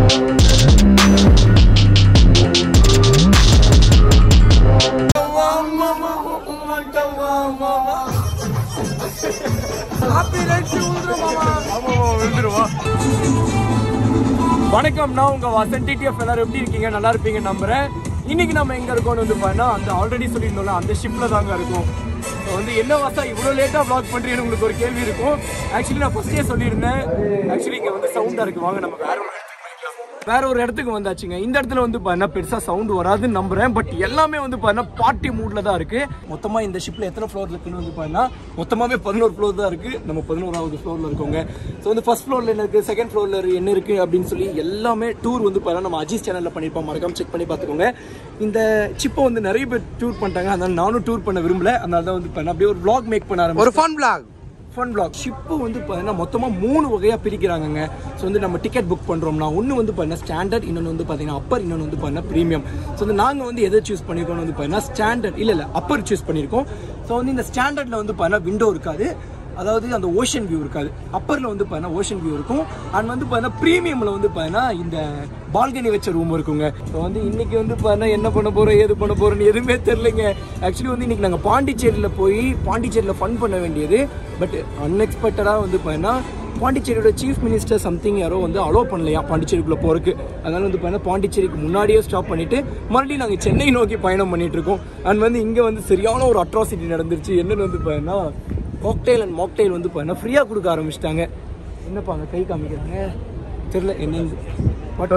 வணக்கம் நான் உங்க வசன் டிடிஎஃப் எல்லாரும் எப்படி இருக்கீங்க நல்லா இருப்பீங்க நம்புறேன் இன்னைக்கு நம்ம எங்க இருக்கோம்னு வந்து பார்த்தா அந்த ஆல்ரெடி சொல்லியிருந்தோம்ல அந்த ஷிப்ல தாங்க இருக்கும் So வந்து என்ன வாசா இவ்வளோ லேட்டாக ப்ளாக் பண்ணுறீங்கன்னு உங்களுக்கு ஒரு கேள்வி இருக்கும் ஆக்சுவலி நான் ஃபர்ஸ்டே சொல்லியிருந்தேன் ஆக்சுவலி இங்கே வந்து சவுண்டாக இருக்கு வாங்க நம்ம வேற ஒரு இடத்துக்கு போய்க்கலாம். வேற ஒரு இடத்துக்கு வந்தாச்சுங்க இந்த இடத்துல வந்து பார்த்தா பெருசாக சவுண்ட் வராதுன்னு நம்புறேன் பட் எல்லாமே வந்து பார்த்தா பார்ட்டி மூட்ல தான் இருக்கு மொத்தமா இந்த ஷிப்ல எத்தனை ஃப்ளோர் இருக்குன்னு வந்து பார்த்தா மொத்தமாவே பதினோரு ஃப்ளோர் தான் இருக்கு நம்ம பதினோராவது ஃப்ளோர்ல இருக்கோங்க ஸோ வந்து ஃபர்ஸ்ட் ஃப்ளோர்ல என்ன இருக்கு செகண்ட் ஃப்ளோர்ல என்ன இருக்கு அப்படின்னு சொல்லி எல்லாமே டூர் வந்து பார்த்தா நம்ம அஜிஸ் சேனல்ல பண்ணிருப்போம் மறக்காம செக் பண்ணி பார்த்துக்கோங்க இந்த சிப்பை வந்து நிறைய பேர் டூர் பண்ணிட்டாங்க அதனால நானும் டூர் பண்ண விரும்பல அதனால தான் வந்து பார்த்தா அப்படியே ஒரு vlog மேக் பண்ண ஆரம்பிச்சேன் ஒரு fun blog fun blog ship வந்து பார்த்தீங்கன்னா மொத்தமாக மூணு வகையாக பிரிக்கிறாங்கங்க ஸோ வந்து நம்ம டிக்கெட் புக் பண்ணுறோம்னா ஒன்று வந்து பார்த்தீங்கன்னா ஸ்டாண்டர்ட் இன்னொன்று வந்து பார்த்தீங்கன்னா அப்பர் இன்னொன்று வந்து பார்த்தீங்கன்னா ப்ரீமியம் ஸோ வந்து நாங்கள் வந்து எதை சூஸ் பண்ணியிருக்கோம் வந்து பார்த்தீங்கன்னா ஸ்டாண்டர்ட் இல்லை இல்லை அப்பர் சூஸ் பண்ணியிருக்கோம் ஸோ வந்து இந்த ஸ்டாண்டர்டில் வந்து பார்த்தீங்கன்னா விண்டோ இருக்காது அதாவது அந்த ஓஷன் வியூ இருக்காது அப்பரில் வந்து பார்த்தீங்கன்னா ஓஷன் வியூ இருக்கும் அண்ட் வந்து பார்த்தீங்கன்னா ப்ரீமியமில் வந்து பார்த்தீங்கன்னா இந்த பால்கனி வச்ச ரூம் இருக்குங்க ஸோ வந்து இன்னைக்கு வந்து பார்த்தீங்கன்னா என்ன பண்ண போகிறோம் ஏது பண்ண போகிறோம்னு எதுவுமே தெரிலங்க ஆக்சுவலி வந்து இன்னைக்கு நாங்கள் பாண்டிச்சேரியில் போய் பாண்டிச்சேரியில் ஃபன் பண்ண வேண்டியது பட் அன்எக்ஸ்பெக்டடாக வந்து பார்த்தீங்கன்னா பாண்டிச்சேரியோட சீஃப் மினிஸ்டர் சம்திங் யாரோ வந்து அலோவ் பண்ணலையா பாண்டிச்சேரிக்குள்ளே போகிறதுக்கு அதனால வந்து பார்த்தீங்கன்னா பாண்டிச்சேரிக்கு முன்னாடியே ஸ்டாப் பண்ணிட்டு மறுபடியும் நாங்கள் சென்னை நோக்கி பயணம் பண்ணிட்டு இருக்கோம் அண்ட் வந்து இங்கே வந்து சரியான ஒரு அட்ராசிட்டி நடந்துருச்சு என்னன்னு வந்து பார்த்தீங்கன்னா காக்டெயில் அண்ட் மாக்டெயில் வந்து பார்த்தீங்கன்னா ஃப்ரீயாக கொடுக்க ஆரம்பிச்சிட்டாங்க என்னப்பா அங்கே கை காமிக்கிறாங்க தெரில என்ன what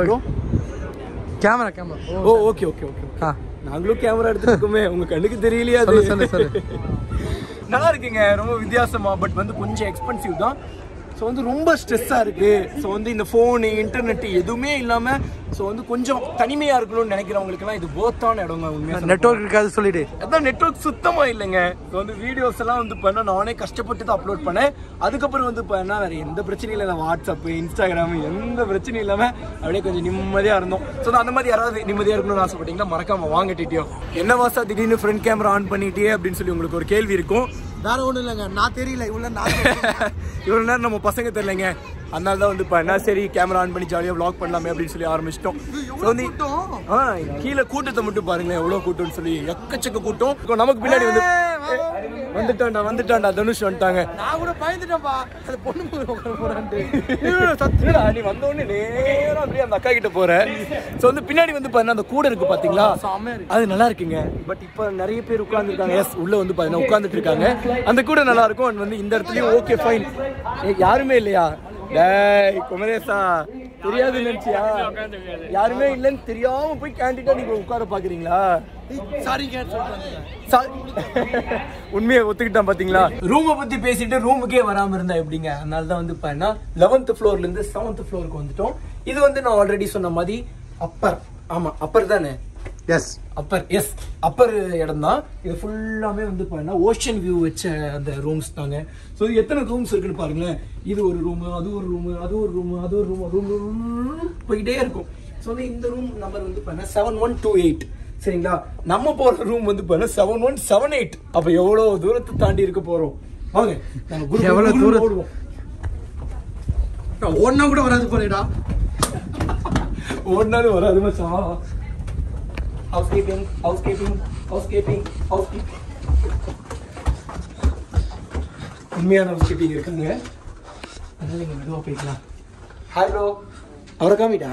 camera camera oh okay okay okay ஆ நாங்களும் கேமரா எடுத்துருக்கோமே உங்க கண்ணுக்கு தெரியலையா அது? சொல்லு, சொல்லு, சொல்லு. நல்லா இருக்குங்க ரொம்ப வித்தியாசமா பட் வந்து கொஞ்சம் எக்ஸ்பென்சிவ் தான் ஸோ வந்து ரொம்ப ஸ்ட்ரெஸ்ஸாக இருக்கு ஸோ வந்து இந்த ஃபோனு இன்டர்நெட் எதுவுமே இல்லாம ஸோ வந்து கொஞ்சம் தனிமையா இருக்கணும்னு நினைக்கிறவங்களுக்குலாம் இது போத்தான இடங்க உண்மையாக நெட்வொர்க் இருக்காது சொல்லிடு அதான் நெட்வொர்க் சுத்தமா இல்லைங்க ஸோ வந்து வீடியோஸ் எல்லாம் வந்து பண்ண நானே கஷ்டப்பட்டு தான் அப்லோட் பண்ணேன் அதுக்கப்புறம் வந்து பண்ணா வேற எந்த பிரச்சனையும் இல்லை வாட்ஸ்அப் இன்ஸ்டாகிராம் எந்த பிரச்சனையும் இல்லாம அப்படியே கொஞ்சம் நிம்மதியா இருந்தோம் ஸோ அந்த மாதிரி யாராவது நிம்மதியா இருக்கணும்னு ஆசைப்பட்டீங்கன்னா மறக்காம வாங்க டிட்டியோ என்ன வாசா திடீர்னு ஃப்ரண்ட் கேமரா ஆன் பண்ணிட்டே அப்படின்னு சொல்லி உங்களுக்கு ஒரு கேள்வி இருக்கும் வேற ஒண்ணும் இல்லைங்க நான் தெரியல இவ்வளவு நான் இவ்வளவு நேரம் நம்ம பசங்க தெரியலைங்க அதனால தான் வந்து இப்போ என்ன சரி கேமரா ஆன் பண்ணி ஜாலியாக vlog பண்ணலாமே அப்படின்னு சொல்லி ஆரம்பிச்சிட்டோம் ஸோ வந்து ஆ கீழே கூட்டத்தை மட்டும் பாருங்களேன் எவ்வளோ கூட்டம்னு சொல்லி எக்கச்சக்க கூட்டம் இப்போ நமக்கு பின்னாடி வந்து வந்துட்டான்டா வந்துட்டான்டா தனுஷ் வந்துட்டாங்க நான் கூட பயந்துட்டேன்ப்பா அது பொண்ணு போய் உட்கார போறான்ட்டு சத்துடா நீ வந்த உடனே நேரா அப்படியே அந்த அக்கா கிட்ட போற சோ வந்து பின்னாடி வந்து பாத்தீங்கன்னா அந்த கூடை இருக்கு பாத்தீங்களா அது நல்லா இருக்குங்க பட் இப்போ நிறைய பேர் உட்கார்ந்துருக்காங்க எஸ் உள்ள வந்து பாத்தீங்கன்னா உட்கார்ந்துட்டு இருக்காங்க அந்த கூடை நல்லா இருக்கும் and வந்து இந்த இடத்துலயும் ஓகே ஃபைன் யாருமே இல்லையா டேய் குமரேசா தெரியாது நினைச்சியா யாருமே இல்லைன்னு தெரியாம போய் கேண்டிடா நீங்க உட்கார பாக்குறீங்களா சாரி கேட் சொல்றாங்க சா- உண்மையை ஒத்துக்கிட்டான் பாத்தீங்களா ரூமை பத்தி பேசிட்டு ரூமுக்கே வராம இருந்தா எப்படிங்க அதனால தான் வந்து பாத்தீங்கன்னா லெவன்த் ஃப்ளோர்ல இருந்து செவன்த் ஃப்ளோருக்கு வந்துட்டோம் இது வந்து நான் ஆல்ரெடி சொன்ன மாதிரி அப்பர் ஆமா அப்பர் தானே எஸ் அப்பர் எஸ் அப்பர் இடம் தான் இது ஃபுல்லாமே வந்து பாத்தீங்கன்னா ஓஷன் வியூ வச்ச அந்த ரூம்ஸ் தாங்க ஸோ இது எத்தனை ரூம்ஸ் இருக்குன்னு பாருங்களேன் இது ஒரு ரூம் அது ஒரு ரூம் அது ஒரு ரூம் அது ஒரு ரூம் ரூம் போயிட்டே இருக்கும் ஸோ வந்து இந்த ரூம் நம்பர் வந்து பாத்தீங்கன்னா செவன் ஒன் டூ எயிட் சரிங்களா நம்ம போற ரூம் வந்து பாத்தீங்கன்னா செவன் ஒன் செவன் எயிட் அப்ப எவ்வளவு தூரத்தை தாண்டி இருக்க போறோம் வாங்க நாங்க குரு எவ்வளவு குரு தூரம்? ஓடுவோம் ஒன்னா கூட வராது போறேடா ஓடினாலும் வராது மச்சான் housekeeping housekeeping housekeeping housekeeping உண்மையான ஹவுஸ் கீப்பிங் இருக்காங்க அதனால நீங்க மெதுவாக போய்க்கலாம் ஹாய் ப்ரோ அவரை காமிட்டா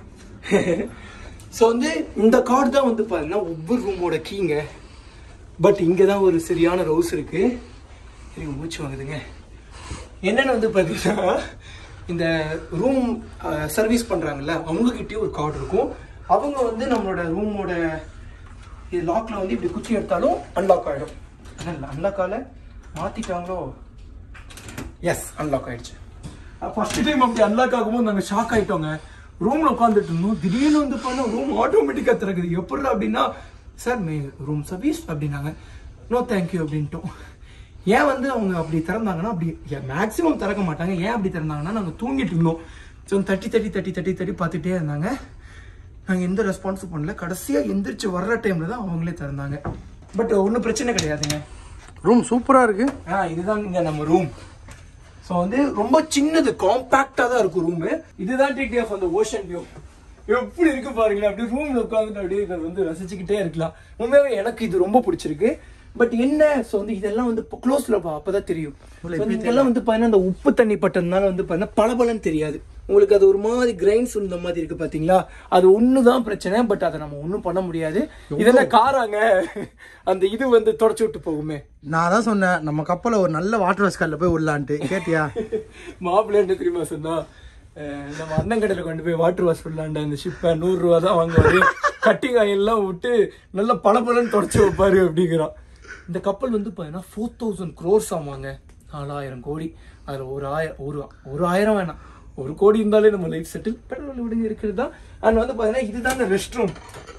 ஸோ வந்து இந்த கார்டு தான் வந்து பாத்தீங்கன்னா ஒவ்வொரு ரூமோட கீங்க பட் இங்கே தான் ஒரு சரியான ரவுஸ் இருக்கு எனக்கு மூச்சு வாங்குதுங்க என்னென்னு வந்து பார்த்தீங்கன்னா இந்த ரூம் சர்வீஸ் பண்ணுறாங்கல்ல அவங்கக்கிட்டயும் ஒரு கார்டு இருக்கும் அவங்க வந்து நம்மளோட ரூமோட இது லாக்ல வந்து இப்படி குச்சி எடுத்தாலும் அன்லாக் ஆகிடும் அதனால் அன்லாக் ஆகல மாற்றிட்டாங்களோ எஸ் அன்லாக் ஆயிடுச்சு ஃபர்ஸ்ட் டைம் அப்படி அன்லாக் ஆகும்போது நாங்கள் ஷாக் ஆயிட்டோங்க ரூம்ல உட்காந்துட்டு இருந்தோம் திடீர்னு வந்து பண்ண ரூம் ஆட்டோமேட்டிக்காக திறக்குது எப்படி அப்படின்னா சார் மே ரூம் சர்வீஸ் அப்படின்னாங்க நோ தேங்க்யூ அப்படின்ட்டோம் ஏன் வந்து அவங்க அப்படி திறந்தாங்கன்னா அப்படி மேக்ஸிமம் திறக்க மாட்டாங்க ஏன் அப்படி திறந்தாங்கன்னா நாங்கள் தூங்கிட்டு இருந்தோம் ஸோ தட்டி தட்டி தட்டி தட்டி தட்டி பார்த்துட்டே இருந்தாங்க நாங்கள் எந்த ரெஸ்பான்ஸும் பண்ணல கடைசியாக எந்திரிச்சு வர்ற டைம்ல தான் அவங்களே திறந்தாங்க பட் ஒன்றும் பிரச்சனை கிடையாதுங்க ரூம் சூப்பரா இருக்கு ஆ இதுதான் இங்க நம்ம ரூம் ஸோ வந்து ரொம்ப சின்னது காம்பாக்டா தான் இருக்கும் ரூமு இதுதான் டிடிஎஃப் அந்த ஓஷன் வியூ எப்படி இருக்கு பாருங்களேன் அப்படியே ரூம்ல உட்காந்துட்டு அப்படியே இதை வந்து ரசிச்சுக்கிட்டே இருக்கலாம் உண்மையாவே எனக்கு இது ரொம்ப பிடிச்சிருக்கு பட் என்ன ஸோ வந்து இதெல்லாம் வந்து க்ளோஸ்ல அப்பதான் தெரியும் So, வந்து இதெல்லாம் வந்து பாத்தீங்கன்னா அந்த உப்பு தண்ணி பட்டதுனால வந்து பாத்தீங்கன்னா பளபளன்னு தெரியாது உங்களுக்கு அது ஒரு மாதிரி கிரைன்ஸ் இந்த மாதிரி இருக்கு பாத்தீங்களா அது ஒண்ணுதான் பிரச்சனை பட் அதை நம்ம ஒண்ணும் பண்ண முடியாது இதெல்லாம் காராங்க அந்த இது வந்து தொடச்சு விட்டு போகுமே நான் தான் சொன்னேன் நம்ம கப்பலை ஒரு நல்ல வாட்டர் வாஷ் கார்ல போய் விடலான்ட்டு கேட்டியா மாப்பிள்ளை என்ன தெரியுமா சொன்னா அஹ் நம்ம அண்ணன் கடையில கொண்டு போய் வாட்டர் வாஷ் பண்ணலாண்ட அந்த ஷிப்பை நூறு ரூபா தான் வாங்குவாரு கட்டிங் ஆயில்லாம் விட்டு நல்ல பளபளன்னு தொடச்சு வைப்பாரு அப்படிங்கிறான் இந்த கப்பல் வந்து பாத்தீங்கன்னா ஃபோர் தௌசண்ட் க்ரோர்ஸ் ஆமாங்க நாலாயிரம் கோடி அதுல ஒரு ஆயிரம் ஒரு ஒரு ஆயிரம் வேணாம் ஒரு கோடி இருந்தாலே நம்ம லைஃப் செட்டில் பெட்ரோல் விடுங்க இருக்கிறது தான் அண்ட் வந்து பாத்தீங்கன்னா இதுதாங்க ரெஸ்ட் ரூம்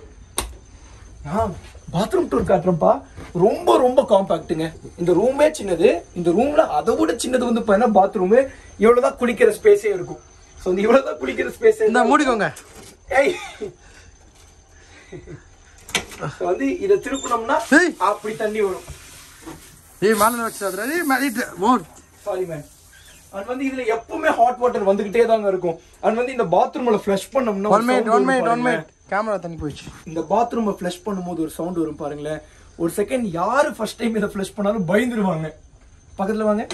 பாத்ரூம் டூர் காட்டுறேன்ப்பா ரொம்ப ரொம்ப காம்பாக்ட்டுங்க இந்த ரூமே சின்னது இந்த ரூம்ல அதை விட சின்னது வந்து பாத்தீங்கன்னா பாத்ரூமு இவ்வளவுதான் குளிக்கிற ஸ்பேஸே இருக்கும் ஸோ இந்த இவ்வளவுதான் குளிக்கிற ஸ்பேஸ் இந்த மூடிக்கோங்க ஏய் So வந்து இதை திருப்பினோம்னா ஏய். அப்படி தண்ணி வரும் ஏய் மேல வச்சு ஏய் மேல ஓ சாரி மேன் அண்ட் வந்து இதுல எப்பவுமே ஹாட் வாட்டர் வந்துகிட்டே தாங்க இருக்கும் அண்ட் வந்து இந்த பாத்ரூம்ல ஃப்ளஷ் பண்ணோம்னா ஒரு ஒன் மினிட் sound ஒன் வரும் மினிட் ஒன் பாருங்களேன். மினிட் கேமரா தண்ணி போயிடுச்சு இந்த பாத்ரூமை ஃப்ளஷ் பண்ணும்போது ஒரு சவுண்ட் வரும் பாருங்களேன் ஒரு செகண்ட் யாரு ஃபர்ஸ்ட் டைம் இதை ஃப்ளஷ் பண்ணாலும் பயந்துருவாங்க பக்கத்துல வாங்க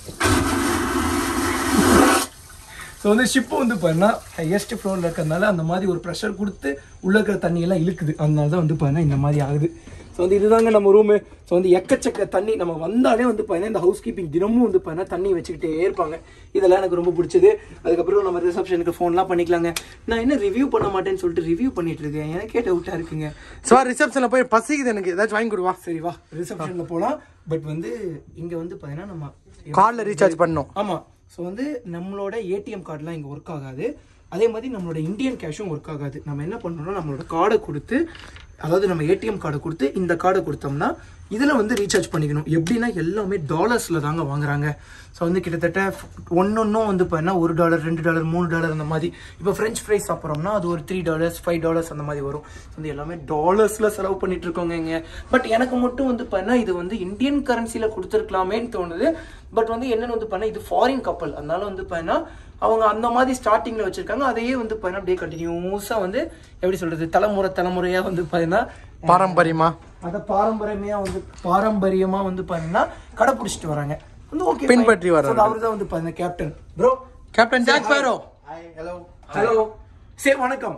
ஸோ வந்து ஷிப்பு வந்து பார்த்தீங்கன்னா ஹையஸ்ட் ஃப்ளோரில் இருக்கிறதுனால அந்த மாதிரி ஒரு ப்ரெஷர் கொடுத்து உள்ள இருக்கிற தண்ணியெல்லாம் இழுக்குது அதனால தான் வந்து பார்த்தீங்கன்னா இந்த மாதிரி ஆகுது ஸோ வந்து இதுதாங்க நம்ம ரூமு ஸோ வந்து எக்கச்சக்க தண்ணி நம்ம வந்தாலே வந்து பார்த்தீங்கன்னா இந்த ஹவுஸ் கீப்பிங் தினமும் வந்து பார்த்தீங்கன்னா தண்ணி வச்சுக்கிட்டே இருப்பாங்க இதெல்லாம் எனக்கு ரொம்ப பிடிச்சது அதுக்கப்புறம் நம்ம ரிசப்ஷனுக்கு ஃபோன்லாம் பண்ணிக்கலாங்க நான் என்ன ரிவ்யூ பண்ண மாட்டேன்னு சொல்லிட்டு ரிவ்யூ பண்ணிட்டு இருக்கேன் எனக்கே டவுட்டாக இருக்குங்க சோ ரிசப்ஷன்ல போய் பசிக்குது எனக்கு ஏதாச்சும் வாங்கி கொடுவா சரி வா ரிசப்ஷனில் போகலாம் பட் வந்து இங்கே வந்து பார்த்தீங்கன்னா நம்ம கார்டில் ரீசார்ஜ் பண்ணணும் ஆமா ஸோ வந்து நம்மளோட ஏடிஎம் கார்டுலாம் இங்கே ஒர்க் ஆகாது அதே மாதிரி நம்மளோட இந்தியன் கேஷும் ஒர்க் ஆகாது நம்ம என்ன பண்ணணும்னா நம்மளோட கார்டை கொடுத்து அதாவது நம்ம ஏடிஎம் கார்டை கொடுத்து இந்த கார்டை கொடுத்தோம்னா இதில் வந்து ரீசார்ஜ் பண்ணிக்கணும் எப்படின்னா எல்லாமே டாலர்ஸில் தாங்க வாங்குறாங்க ஸோ வந்து கிட்டத்தட்ட ஒன்னொன்னும் வந்து பார்த்தீங்கன்னா ஒரு டாலர் ரெண்டு டாலர் மூணு டாலர் அந்த மாதிரி இப்போ ஃப்ரெஞ்ச் ஃப்ரைஸ் சாப்பிட்றோம்னா அது ஒரு த்ரீ டாலர்ஸ் ஃபைவ் டாலர்ஸ் அந்த மாதிரி வரும் So வந்து எல்லாமே டாலர்ஸில் செலவு பண்ணிட்டு இருக்கோங்க இங்க பட் எனக்கு மட்டும் வந்து பார்த்தீங்கன்னா இது வந்து இந்தியன் கரன்சியில் கொடுத்துருக்கலாமேன்னு தோணுது பட் வந்து என்னன்னு வந்து பண்ண இது ஃபாரின் கப்பல் அதனால வந்து பார்த்தீங்கன்னா அவங்க அந்த மாதிரி ஸ்டார்டிங்ல வச்சிருக்காங்க அதையே வந்து பார்த்தீங்கன்னா அப்படியே கண்டினியூஸா வந்து எப்படி சொல்றது தலைமுறை தலைமுறையா வந்து பார்த்தீங்கன்னா பாரம்பரியமா அதை பாரம்பரியமா வந்து பாரம்பரியமா வந்து பார்த்தீங்கன்னா கடைப்பிடிச்சிட்டு வராங்க வந்து ஓகே பின்பற்றி வர்றாங்க. அவர் தான் வந்து பார்த்தீங்கன்னா captain bro captain Jack Sparrow hello say வணக்கம்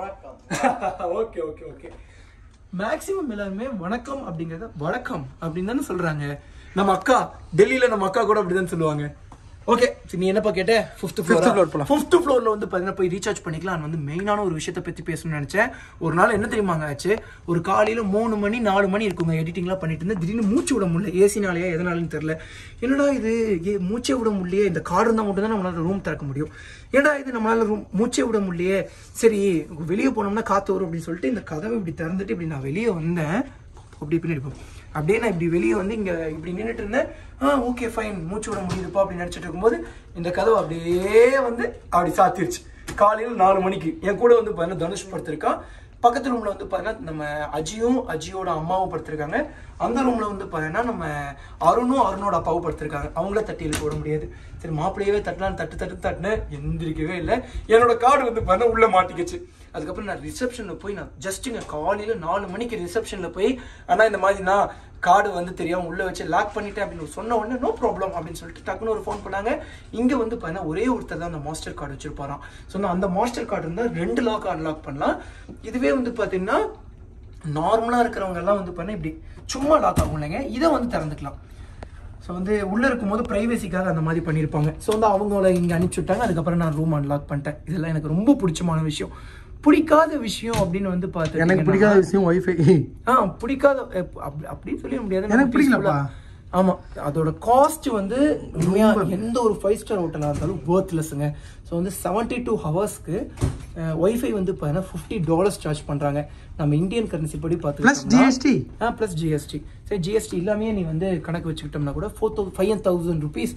ஓகே ஓகே ஓகே மேக்ஸிமம் எல்லாருமே வணக்கம் அப்படிங்கறத வணக்கம் அப்படின்னு தானே சொல்றாங்க நம்ம அக்கா டெல்லியில நம்ம அக்கா கூட அப்படிதான் சொல்லுவாங்க ஓகே நீ என்னப்பா கேட்ட ஃபிஃப்த் ஃப்ளோர் floor போலாம். ஃபிஃப்த் ஃப்ளோர்ல வந்து பாத்தீங்கன்னா போய் ரீசார்ஜ் பண்ணிக்கலாம் நான் வந்து மெயினான ஒரு விஷயத்தை பத்தி பேசணும்னு நினைச்சேன் ஒரு நாள் என்ன தெரியுமாங்க ஆச்சு ஒரு காலையில மூணு மணி நாலு மணி இருக்குங்க எடிட்டிங்லாம் பண்ணிட்டு இருந்தேன் திடீர்னு மூச்சு விட முடியல ஏசினாலயா எதனாலன்னு தெரியல என்னடா இது ஏ மூச்சே விட முடியலையே இந்த கார்டு இருந்தால் மட்டும் தான் நம்மளால ரூம் திறக்க முடியும் ஏன்டா இது நம்மளால ரூம் மூச்சே விட முடியலையே சரி வெளியே போனோம்னா காத்து வரும் அப்படின்னு சொல்லிட்டு இந்த கதவை இப்படி திறந்துட்டு இப்படி நான் வெளியே வந்தேன் அப்படி பின்னாடி போ அப்படியே நான் இப்படி வெளியே வந்து இங்க இப்படி நின்னுட்டு இருந்தேன் ஆ ஓகே ஃபைன் மூச்சு விட முடியுதுப்பா அப்படின்னு நினைச்சிட்டு இருக்கும்போது இந்த கதவு அப்படியே வந்து அப்படி சாத்திருச்சு காலையில் நாலு மணிக்கு என் கூட வந்து பார்த்தீங்கன்னா தனுஷ் படுத்திருக்கான் பக்கத்து ரூம்ல வந்து பார்த்தீங்கன்னா நம்ம அஜியும் அஜியோட அம்மாவும் படுத்திருக்காங்க அந்த ரூம்ல வந்து பார்த்தீங்கன்னா நம்ம அருணும் அருணோட அப்பாவும் படுத்திருக்காங்க அவங்கள தட்டி எழுப்ப விட முடியாது சரி மாப்பிள்ளையவே தட்டலான்னு தட்டு தட்டு தட்டுனேன் எந்திரிக்கவே இல்லை என்னோட கார்டு வந்து பார்த்தீங்கன்னா உள்ள மாட்டிக்கிச்சு அதுக்கப்புறம் நான் ரிசப்ஷனில் போய் நான் ஜஸ்ட்டுங்க காலையில் நாலு மணிக்கு ரிசப்ஷனில் போய் ஆனால் இந்த மாதிரி நான் கார்டு வந்து தெரியாம உள்ள வச்சு லாக் பண்ணிட்டேன் அப்படின்னு சொன்ன உடனே நோ ப்ராப்ளம் அப்படின்னு சொல்லிட்டு டக்குன்னு ஒரு ஃபோன் பண்ணாங்க இங்கே வந்து பார்த்தீங்கன்னா ஒரே ஒருத்தர் தான் அந்த மாஸ்டர் கார்டு வச்சிருப்பாராம் ஸோ அந்த மாஸ்டர் கார்டு இருந்தால் ரெண்டு லாக் அன்லாக் பண்ணலாம் இதுவே வந்து பார்த்தீங்கன்னா நார்மலாக இருக்கிறவங்க எல்லாம் வந்து பண்ண இப்படி சும்மா லாக் ஆகும் இல்லைங்க இதை வந்து திறந்துக்கலாம் ஸோ வந்து உள்ள இருக்கும்போது பிரைவசிக்காக அந்த மாதிரி பண்ணியிருப்பாங்க ஸோ வந்து அவங்கள இங்கே அனுப்பிச்சு விட்டாங்க அதுக்கப்புறம் நான் ரூம் அன்லாக் பண்ணிட்டேன் இதெல்லாம் எனக்கு ரொம்ப பிடிச்சமான விஷயம் பிடிக்காத விஷயம் அப்படின்னு வந்து பார்த்து எனக்கு பிடிக்காத விஷயம் ஒய்ஃபை ஆ பிடிக்காத அப்~ அப்படி அப்படின்னு சொல்ல முடியாது எனக்கு நம்ம பிடிக்கலப்பா. peaceful-ஆ- ஆமா அதோட காஸ்ட் வந்து உண்மையா எந்த ஒரு ஃபைவ் ஸ்டார் ஹோட்டலாக இருந்தாலும் ஒர்த்லெஸ்ஸுங்க ஸோ வந்து செவன்ட்டி டூ ஹவர்ஸ்க்கு ஒய்ஃபை வந்து பார்த்தீங்கன்னா ஃபிஃப்டி டாலர்ஸ் சார்ஜ் பண்ணுறாங்க நம்ம இந்தியன் கரன்சி படி பார்த்து Plus GST? ஆ ப்ளஸ் ஜிஎஸ்டி சரி ஜிஎஸ்டி எல்லாமே நீ வந்து கணக்கு வச்சுக்கிட்டோம்னா கூட ஃபோர் தௌ ஃபைவ் தௌசண்ட் ருபீஸ்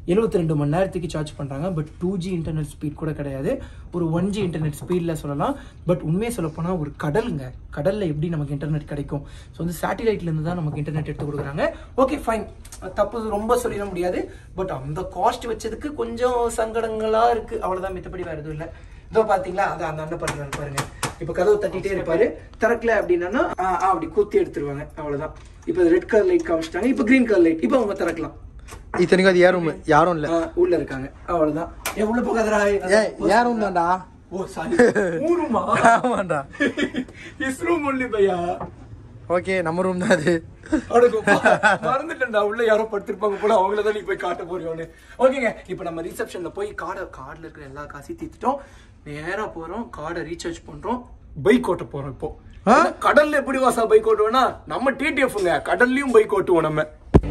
எழுபத்தி ரெண்டு மணி நேரத்துக்கு சார்ஜ் பண்ணுறாங்க but two G internet speed கூட கிடையாது ஒரு ஒன் ஜி இன்டர்நெட் ஸ்பீடில் சொல்லலாம் பட் உண்மையை சொல்லப்போனால் ஒரு கடலுங்க கடலில் எப்படி நமக்கு இன்டர்நெட் கிடைக்கும் ஸோ வந்து சேட்டிலைட்லேருந்து தான் நமக்கு இன்டர்நெட் எடுத்து கொடுக்குறாங்க ஓகே ஃபைன் தப்பு ரொம்ப சொல்லிட முடியாது பட் அந்த காஸ்ட் வச்சதுக்கு கொஞ்சம் சங்கடங்களாக இருக்குது அவ்வளோதான் மித்தபடி வேறு எதுவும் இல்லை இதோ பார்த்தீங்களா அதை அந்த அண்ணன் பண்ணுறாரு பாருங்க இப்போ கதவு தட்டிட்டே இருப்பாரு திறக்கல அப்படின்னா ஆ, ஆ, அப்படி குத்தி எடுத்துருவாங்க அவ்வளவுதான் இப்போ ரெட் கலர் லைட் காமிச்சிட்டாங்க இப்போ கிரீன் கலர் லைட் இப்போ அவங்க திறக்கலாம் இத்தனைக்கும் அது ஏன் ரூம் யாரும் இல்ல ஆ, உள்ள இருக்காங்க அவ்வளவுதான் ஏ உள்ள போகாதடா ஏ ஏன் ரூம் தான்டா ஓ சாரி ஊருமா ஆமாண்டா இஸ் ரூம் ஒன்லி பையா ஓகே நம்ம ரூம் தான் அது அடங்கப்பா. மறந்துட்டேன்டா உள்ள யாரோ படுத்திருப்பாங்க போல அவங்கள தான் நீ போய் காட்ட போறியோன்னு ஓகேங்க இப்போ நம்ம ரிசப்ஷன்ல போய் கார்டை கார்டில் இருக்கிற எல்லா காசையும் தீர்த்துட்டோம் நேரா போறோம் கார்டை ரீசார்ஜ் பண்றோம் பைக் ஓட்ட போறோம் இப்போ ஆ? ஏன்னா கடல்ல எப்படி வாசா பைக் ஓட்டுவோம்னா நம்ம டிடிஎஃப்ங்க கடல்லையும் பைக் ஓட்டுவோம் நம்ம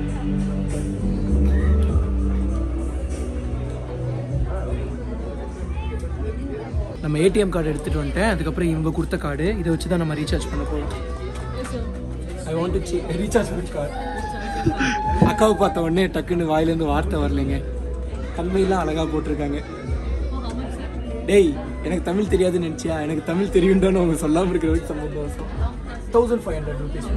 நம்ம ஏடிஎம் கார்டு எடுத்துட்டு வந்துட்டேன் அதுக்கப்புறம் இவங்க கொடுத்த கார்டு இதை வச்சு தான் நம்ம ரீசார்ஜ் பண்ண போறோம் I want to recharge with card அக்காவை பார்த்த உடனே டக்குன்னு வாயிலேருந்து வார்த்தை வரலைங்க கண்மையெல்லாம் அழகா போட்டிருக்காங்க டேய் எனக்கு தமிழ் தெரியாதுன்னு நினைச்சியா எனக்கு தமிழ் தெரியும்டான்னு அவங்க சொல்லாம இருக்கிற வரைக்கும் சம்பந்தம் thousand five hundred rupees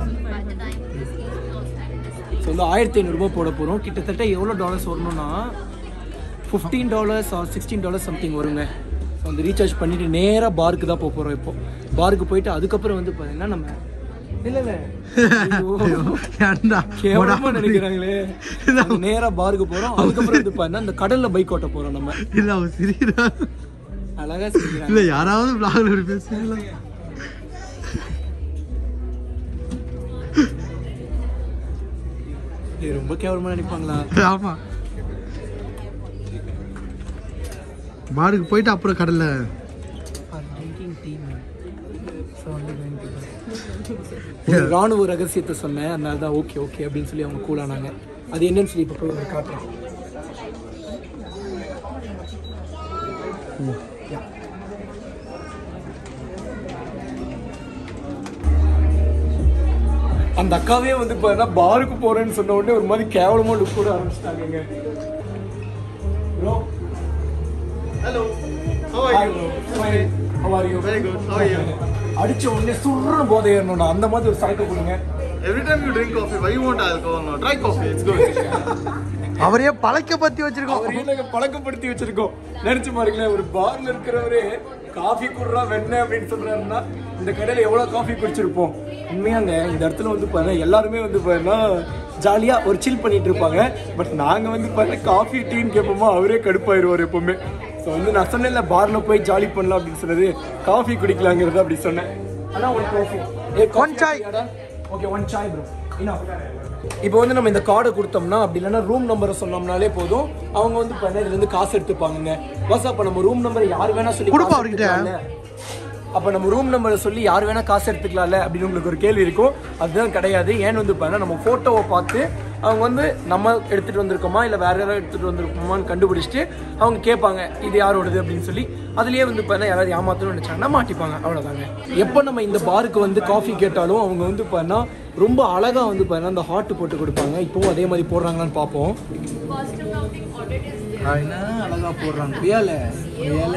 so வந்து ஆயிரத்தி ஐநூறுரூபா போட போகிறோம் கிட்டத்தட்ட எவ்வளோ டாலர்ஸ் வரணும்னா fifteen dollars or sixteen dollars something வருங்க ஸோ வந்து ரீசார்ஜ் பண்ணிட்டு நேராக பாருக்கு தான் போக போகிறோம் இப்போ பாருக்கு போயிட்டு அதுக்கப்புறம் வந்து பார்த்தீங்கன்னா நம்ம இல்லை இல்லை ஏன்டா கேவலமா நினைக்கிறாங்களே நம்ம நேரா பாருக்கு போறோம் அதுக்கப்புறம் வந்து பார்த்தா இந்த கடல்ல பைக் ஓட்ட போறோம் நம்ம இல்ல அவன் சிரிக்கிறா அழகா சிரிக்கிறாங்க இல்ல யாராவது vlogல ஒரு பேசுறீங்களா இது ரொம்ப கேவலமா நினைப்பாங்களா ஆமா பாருக்கு போயிட்டு அப்புறம் கடல்ல ஒரு ராணுவ ரகசியத்தை சொன்னேன் அதனால தான் ஓகே ஓகே அப்படின்னு சொல்லி அவங்க கூலானாங்க அது என்னன்னு சொல்லி இப்போ போய் உங்களுக்கு காட்டுறேன் Yeah. அந்த அக்காவே வந்து இப்போ பாருக்கு போறேன்னு சொன்ன உடனே ஒரு மாதிரி கேவலமா லுக் கூட ஆரம்பிச்சிட்டாங்க ப்ரோ ஹலோ அடிச்ச உடனே சுடுற போதை ஏறணும்னா அந்த மாதிரி ஒரு சரக்கு கொடுங்க Every time you drink coffee, why you want alcohol now? Try coffee, it's good. அவரையே பழக்க பத்தி வச்சிருக்கோம் அவரையே நாங்க பழக்கப்படுத்தி வச்சிருக்கோம் நினைச்சு பாருங்களேன் ஒரு பார்ல இருக்கிறவரே காஃபி குடுறா வெண்ணெய் அப்படின்னு சொல்றாருன்னா இந்த கடையில எவ்வளவு காஃபி குடிச்சிருப்போம் உண்மையாங்க இந்த இடத்துல வந்து பாருங்க எல்லாருமே வந்து பாருன்னா ஜாலியா ஒரு சில் பண்ணிட்டு இருப்பாங்க பட் நாங்க வந்து பாருங்க காஃபி டீன்னு கேட்போமா அவரே கடுப்பாயிருவார் எப்பவுமே ஸோ வந்து நான் சொன்னேன்ல பார்ல போய் ஜாலி பண்ணலாம் அப்படின்னு சொன்னது காஃபி குடிக்கலாங்கிறது அப்படி சொன்னேன் ஆனா ஒரு காஃபி ஏ One chai. Okay one chai bro இப்போ வந்து நம்ம இந்த கார்டை கொடுத்தோம்னா அப்படி இல்லைன்னா ரூம் நம்பரை சொன்னோம்னாலே போதும் அவங்க வந்து இப்போ இதுல இருந்து காசு எடுத்துப்பாங்க வாசா அப்போ நம்ம ரூம் நம்பரை யார் வேணா சொல்லி கொடுப்பா காசு அவர்கிட்ட. எடுத்துக்கலாம்ல? அப்போ நம்ம ரூம் நம்பரை சொல்லி யார் வேணா காசு எடுத்துக்கலாம்ல அப்படின்னு உங்களுக்கு ஒரு கேள்வி இருக்கும் அதுதான் கிடையாது ஏன்னு வந்து பாருங்க நம்ம ஃபோட்டோவை பார்த்து அவங்க வந்து நம்ம எடுத்துட்டு வந்திருக்கோமா இல்லை வேற யாராவது எடுத்துட்டு வந்திருக்கோமான்னு கண்டுபிடிச்சிட்டு அவங்க கேட்பாங்க இது யாரோடது அப்படின்னு சொல்லி அதுலயே வந்து பாருங்க யாராவது ஏமாத்தணும்னு நினைச்சாங்கன்னா மாட்டிப்பாங்க அவ்வளவுதாங்க எப்போ நம்ம இந்த பாருக்கு வந்து காஃபி கேட்டாலும் அவங்க வந்து பாருன்னா ரொம்ப அழகா வந்து பாருங்க அந்த ஹாட் போட்டு கொடுப்பாங்க இப்போவும் அதே மாதிரி போடுறாங்களான்னு பார்ப்போம் என்ன அழகா போடுறாங்க ரியல ரியல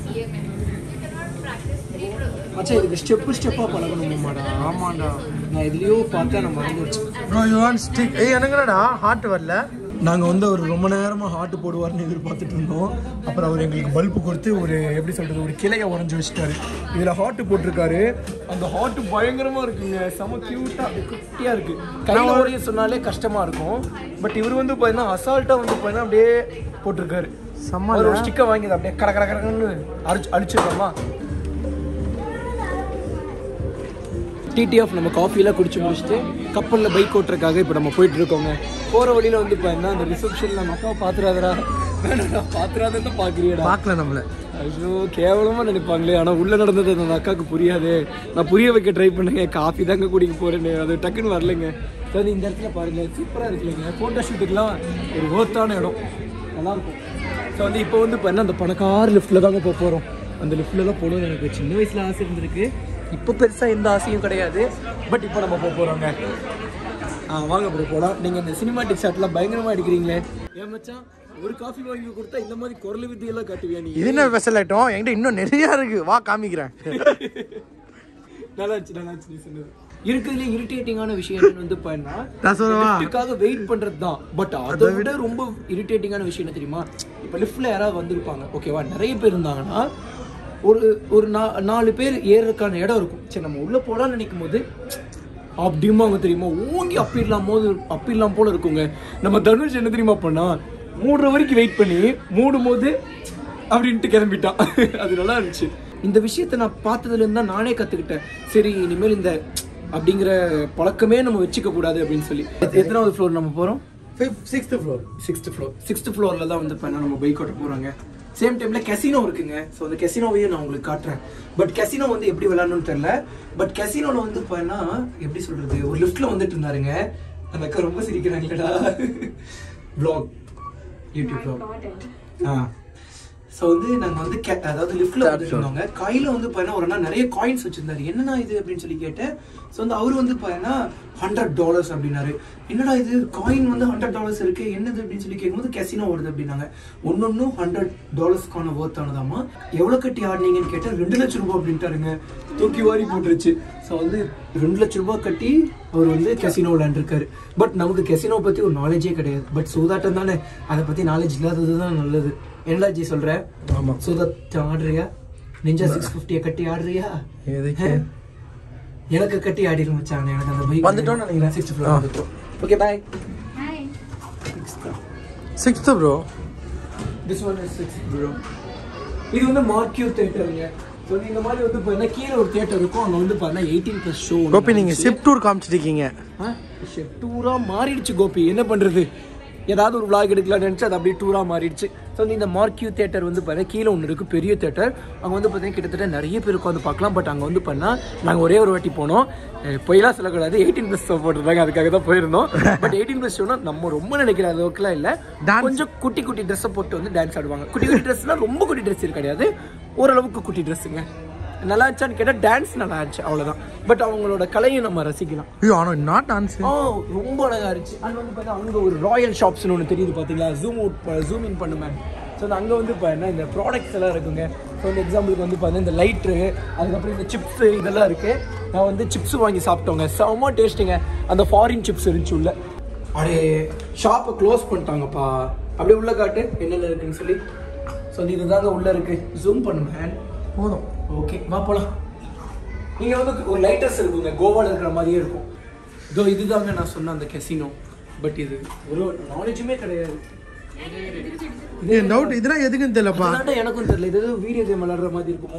மச்சான் இதுக்கு ஸ்டெப்பு ஸ்டெப்பா பழகணுமாடா ஆமாடா நான் இதுலயோ பார்த்தா நான் மறந்துடுச்சு ப்ரோ யூ வாண்ட் ஸ்டிக் ஏய் எனக்குடா ஹார்ட் வரல நாங்கள் வந்து அவர் ரொம்ப நேரமாக ஹாட்டு போடுவார்னு எதிர்பார்த்துட்டு இருந்தோம் அப்புறம் அவர் எங்களுக்கு பல்பு கொடுத்து ஒரு எப்படி சொல்கிறது ஒரு கிளையை உடஞ்சி வச்சுட்டாரு இதில் ஹாட்டு போட்டிருக்காரு அந்த ஹாட்டு பயங்கரமாக இருக்குங்க செம க்யூட்டாக அப்படி குட்டியாக இருக்குது கையில் உடைய சொன்னாலே கஷ்டமாக இருக்கும் பட் இவர் வந்து பார்த்தீங்கன்னா அசால்ட்டாக வந்து பார்த்தீங்கன்னா அப்படியே போட்டிருக்காரு செம்ம அவர் ஒரு ஸ்டிக்கை வாங்கி அதை அப்படியே கட கட கடன்னு அடிச்சு அடிச்சிடலாமா டிடிஎஃப் நம்ம காஃபிலாம் குடிச்சு முடிச்சுட்டு கப்பலில் பைக் ஓட்டுறதுக்காக இப்போ நம்ம போயிட்டு இருக்கோங்க போகிற வழியில் வந்து பார்த்தீங்கன்னா அந்த ரிசப்ஷனில் நம்ம அக்காவை பார்த்துறாதரா வேணாடா பார்த்துறாதுன்னு பார்க்குறியடா பார்க்கல நம்மள ஐயோ கேவலமாக நினைப்பாங்களே ஆனால் உள்ளே நடந்தது அந்த அக்காவுக்கு புரியாது நான் புரிய வைக்க ட்ரை பண்ணுங்க காஃபி தாங்க குடிக்க போகிறேன்னு அது டக்குன்னு வரலைங்க சரி இந்த இடத்துல பாருங்க சூப்பராக இருக்குல்லைங்க ஃபோட்டோ ஷூட்டுக்கெலாம் ஒரு ஓர்த்தான இடம் நல்லாயிருக்கும் ஸோ வந்து இப்போ வந்து இப்போ என்ன அந்த பணக்கார லிஃப்ட்டில் தாங்க போக போகிறோம் அந்த லிஃப்ட்டில் தான் போகணும்னு எனக்கு சின்ன வயசில் ஆசை இருந்திருக்கு இப்போ பெருசாக எந்த ஆசையும் கிடையாது பட் இப்போ நம்ம போக போகிறோங்க ஆ வாங்க ப்ரோ போகலாம் நீங்கள் இந்த சினிமாட்டிக் ஷாட்லாம் பயங்கரமாக அடிக்கிறீங்களே ஏன் மச்சான் ஒரு காஃபி வாங்கி கொடுத்தா இந்த மாதிரி குரல் வித்தியெல்லாம் காட்டுவியா நீ இது என்ன ஸ்பெஷல் ஐட்டம் என்கிட்ட இன்னும் நிறைய இருக்கு வா காமிக்கிறேன் நல்லா இருந்துச்சு நல்லா இருந்துச்சு நீ சொன்னது இருக்கிறதுல இரிட்டேட்டிங்கான விஷயம் என்னன்னு வந்து பாருன்னா நான் சொல்லவா? லிஃப்ட்டுக்காக வெயிட் பண்றது தான் பட் அதை விட ரொம்ப இரிட்டேட்டிங்கான விஷயம் என்ன தெரியுமா இப்போ லிஃப்ட்ல யாராவது வந்திருப்பாங்க ஓகேவா நிறைய பேர் இருந்தாங்கன்னா ஒரு ஒரு நா நாலு பேர் ஏறுறதுக்கான இடம் இருக்கும் சரி நம்ம உள்ள போலாம்னு நினைக்கும் போது அப்படிமாங்க தெரியுமா ஓங்கி அப்பிடலாம் போது அப்பிடலாம் போல இருக்குங்க நம்ம தனுஷ் என்ன தெரியுமா பண்ணா மூடுற வரைக்கும் வெயிட் பண்ணி மூடும் போது அப்படின்ட்டு கிளம்பிட்டான் அது நல்லா இருந்துச்சு இந்த விஷயத்தை நான் பார்த்ததுல இருந்து தான் நானே கத்துக்கிட்டேன் சரி இனிமேல் இந்த அப்படிங்கிற பழக்கமே நம்ம வச்சுக்க கூடாது அப்படின்னு சொல்லி எத்தனாவது ஃப்ளோர் நம்ம போறோம் sixth floor sixth floor sixth ஃப்ளோரில் தான் வந்து இப்போ நம்ம பைக் ஓட்ட போகிறாங்க சேம் டைமில் கெசினோ இருக்குங்க ஸோ அந்த கெசினோவையும் நான் உங்களுக்கு காட்டுறேன் பட் கெசினோ வந்து எப்படி விளாடணும்னு தெரில பட் கெசினோவில் வந்து பார்த்தீங்கன்னா எப்படி சொல்கிறது ஒரு லிஃப்ட்டில் வந்துட்டு இருந்தாருங்க அந்த அக்கா ரொம்ப சிரிக்கிறாங்களேடா vlog யூடியூப் vlog ஆ ஸோ வந்து நாங்கள் வந்து கே- அதாவது லிஃப்ட்ல வந்துட்டு இருந்தோங்க கையில வந்து பார்த்தீங்கன்னா ஒரு அண்ணா நிறைய காயின்ஸ் வச்சிருந்தாரு என்னண்ணா இது அப்படின்னு சொல்லி கேட்டேன் ஸோ வந்து அவர் வந்து பார்த்தீங்கன்னா ஹண்ட்ரட் டாலர்ஸ் அப்படின்னாரு என்னடா இது காயின் வந்து ஹண்ட்ரட் டாலர்ஸ் இருக்கு என்னது அப்படின்னு சொல்லி கேட்கும்போது கெசினோ வருது அப்படின்னாங்க ஒன்னொன்னும் ஹண்ட்ரட் டாலர்ஸ்க்கான ஒர்த் ஆனதாமா எவ்வளோ கட்டி ஆடினீங்கன்னு கேட்டேன் ரெண்டு லட்சம் ரூபாய் அப்படின்ட்டாருங்க தூக்கி வாரி போட்டுருச்சு ஸோ வந்து ரெண்டு லட்சம் ரூபாய் கட்டி அவர் வந்து கெசினோ விளையாண்டுருக்காரு பட் நமக்கு கெசினோ பத்தி ஒரு நாலேஜே கிடையாது பட் சூதாட்டம் தானே அதை பத்தி நாலேஜ் இல்லாதது தான் நல்லது என்னடா ஜி சொல்ற ஆமா. சூதாட்டம் ஆடுறியா நெஞ்சா சிக்ஸ் ஃபிஃப்டியை கட்டி ஆடுறியா எதுக்கு? ஹே? எனக்கு கட்டி ஆடிரு மச்சான் எனக்கு அந்த பைக் வந்துட்டோம்னு நினைக்கிறேன். சிக்ஸ்த் ஃப்ளோர் வந்துட்டோம் okay bye sixth bro this one is six bro இது வந்து மார்க்யூ தேட்டருங்க ஸோ இந்த மாதிரி வந்து பார்த்தீங்கன்னா கீழே ஒரு தேட்டர் இருக்கும் அங்கே வந்து பார்த்தீங்கன்னா எயிட்டீன் ப்ளஸ் ஷோ கோபி நீங்க சிப் டூர் காமிச்சிருக்கீங்க டூரா மாறிடுச்சு கோபி என்ன பண்றது ஏதாவது ஒரு vlog எடுக்கலாம்னு நினச்சி அது அப்படியே டூரா மாறிடுச்சு ஸோ இந்த மார்க்யூ தேட்டர் வந்து பார்த்தீங்கன்னா கீழே ஒன்று இருக்குது பெரிய தேட்டர் அங்கே வந்து பார்த்தீங்கன்னா கிட்டத்தட்ட நிறைய பேர் உட்காந்து பார்க்கலாம் பட் அங்கே வந்து பண்ணால் நாங்கள் ஒரே ஒரு வாட்டி போனோம் அஹ் பொய்லாம் சொல்லக்கூடாது எயிட்டீன் ப்ளஸ் ஷோ போட்டிருந்தாங்க அதுக்காக தான் போயிருந்தோம் பட் எயிட்டீன் ப்ளஸ் ஷோனா நம்ம ரொம்ப நினைக்கிற அளவுக்குலாம் இல்லை கொஞ்சம் குட்டி குட்டி ட்ரெஸ்ஸை போட்டு வந்து டான்ஸ் ஆடுவாங்க குட்டி குட்டி ட்ரெஸ்னால் ரொம்ப குட்டி ட்ரெஸ் கிடையாது ஓரளவுக்கு குட்டி ட்ரெஸ்ஸுங்க நல்லா இருந்துச்சான்னு கேட்டால் டான்ஸ் நல்லா இருந்துச்சு அவ்வளோதான் பட் அவங்களோட கலையை நம்ம ரசிக்கலாம் ஐயோ ஆனால் நாட் டான்ஸ் ஆ ரொம்ப அழகா இருந்துச்சு அங்க வந்து பார்த்தா அங்க ஒரு ராயல் ஷாப்ஸ்னு ஒன்று தெரியுது பாத்தீங்களா ஜூம் அவுட் ஜூம் இன் பண்ணுமே ஸோ அங்கே வந்து பார்த்தீங்கன்னா இந்த ப்ராடக்ட்ஸ் எல்லாம் இருக்குங்க ஸோ இந்த எக்ஸாம்பிளுக்கு வந்து பார்த்தீங்கன்னா இந்த லைட்ரு அதுக்கப்புறம் இந்த சிப்ஸ் இதெல்லாம் இருக்கு நான் வந்து சிப்ஸ் வாங்கி சாப்பிட்டோங்க செம்ம டேஸ்ட்டுங்க அந்த ஃபாரின் சிப்ஸ் இருந்துச்சு உள்ள அப்படியே ஷாப்பை க்ளோஸ் பண்ணிட்டாங்கப்பா அப்படியே உள்ள காட்டு என்னென்ன இருக்குன்னு சொல்லி ஸோ இதுதாங்க உள்ள இருக்கு ஜூம் பண்ணுங்க போதும் ஓகே வா போலாம் நீங்க வந்து ஒரு லைட்டர்ஸ் இருக்குங்க கோவால இருக்கிற மாதிரியே இருக்கும் இதோ இதுதாங்க நான் சொன்ன அந்த கெசினோ பட் இது ஒரு நாலேஜுமே கிடையாது இது டவுட் இதெல்லாம் எதுக்குன்னு தெரியலப்பா அதான்டா எனக்கும் தெரியல இது ஏதோ வீடியோ கேம் விளையாடுற மாதிரி இருக்குமோ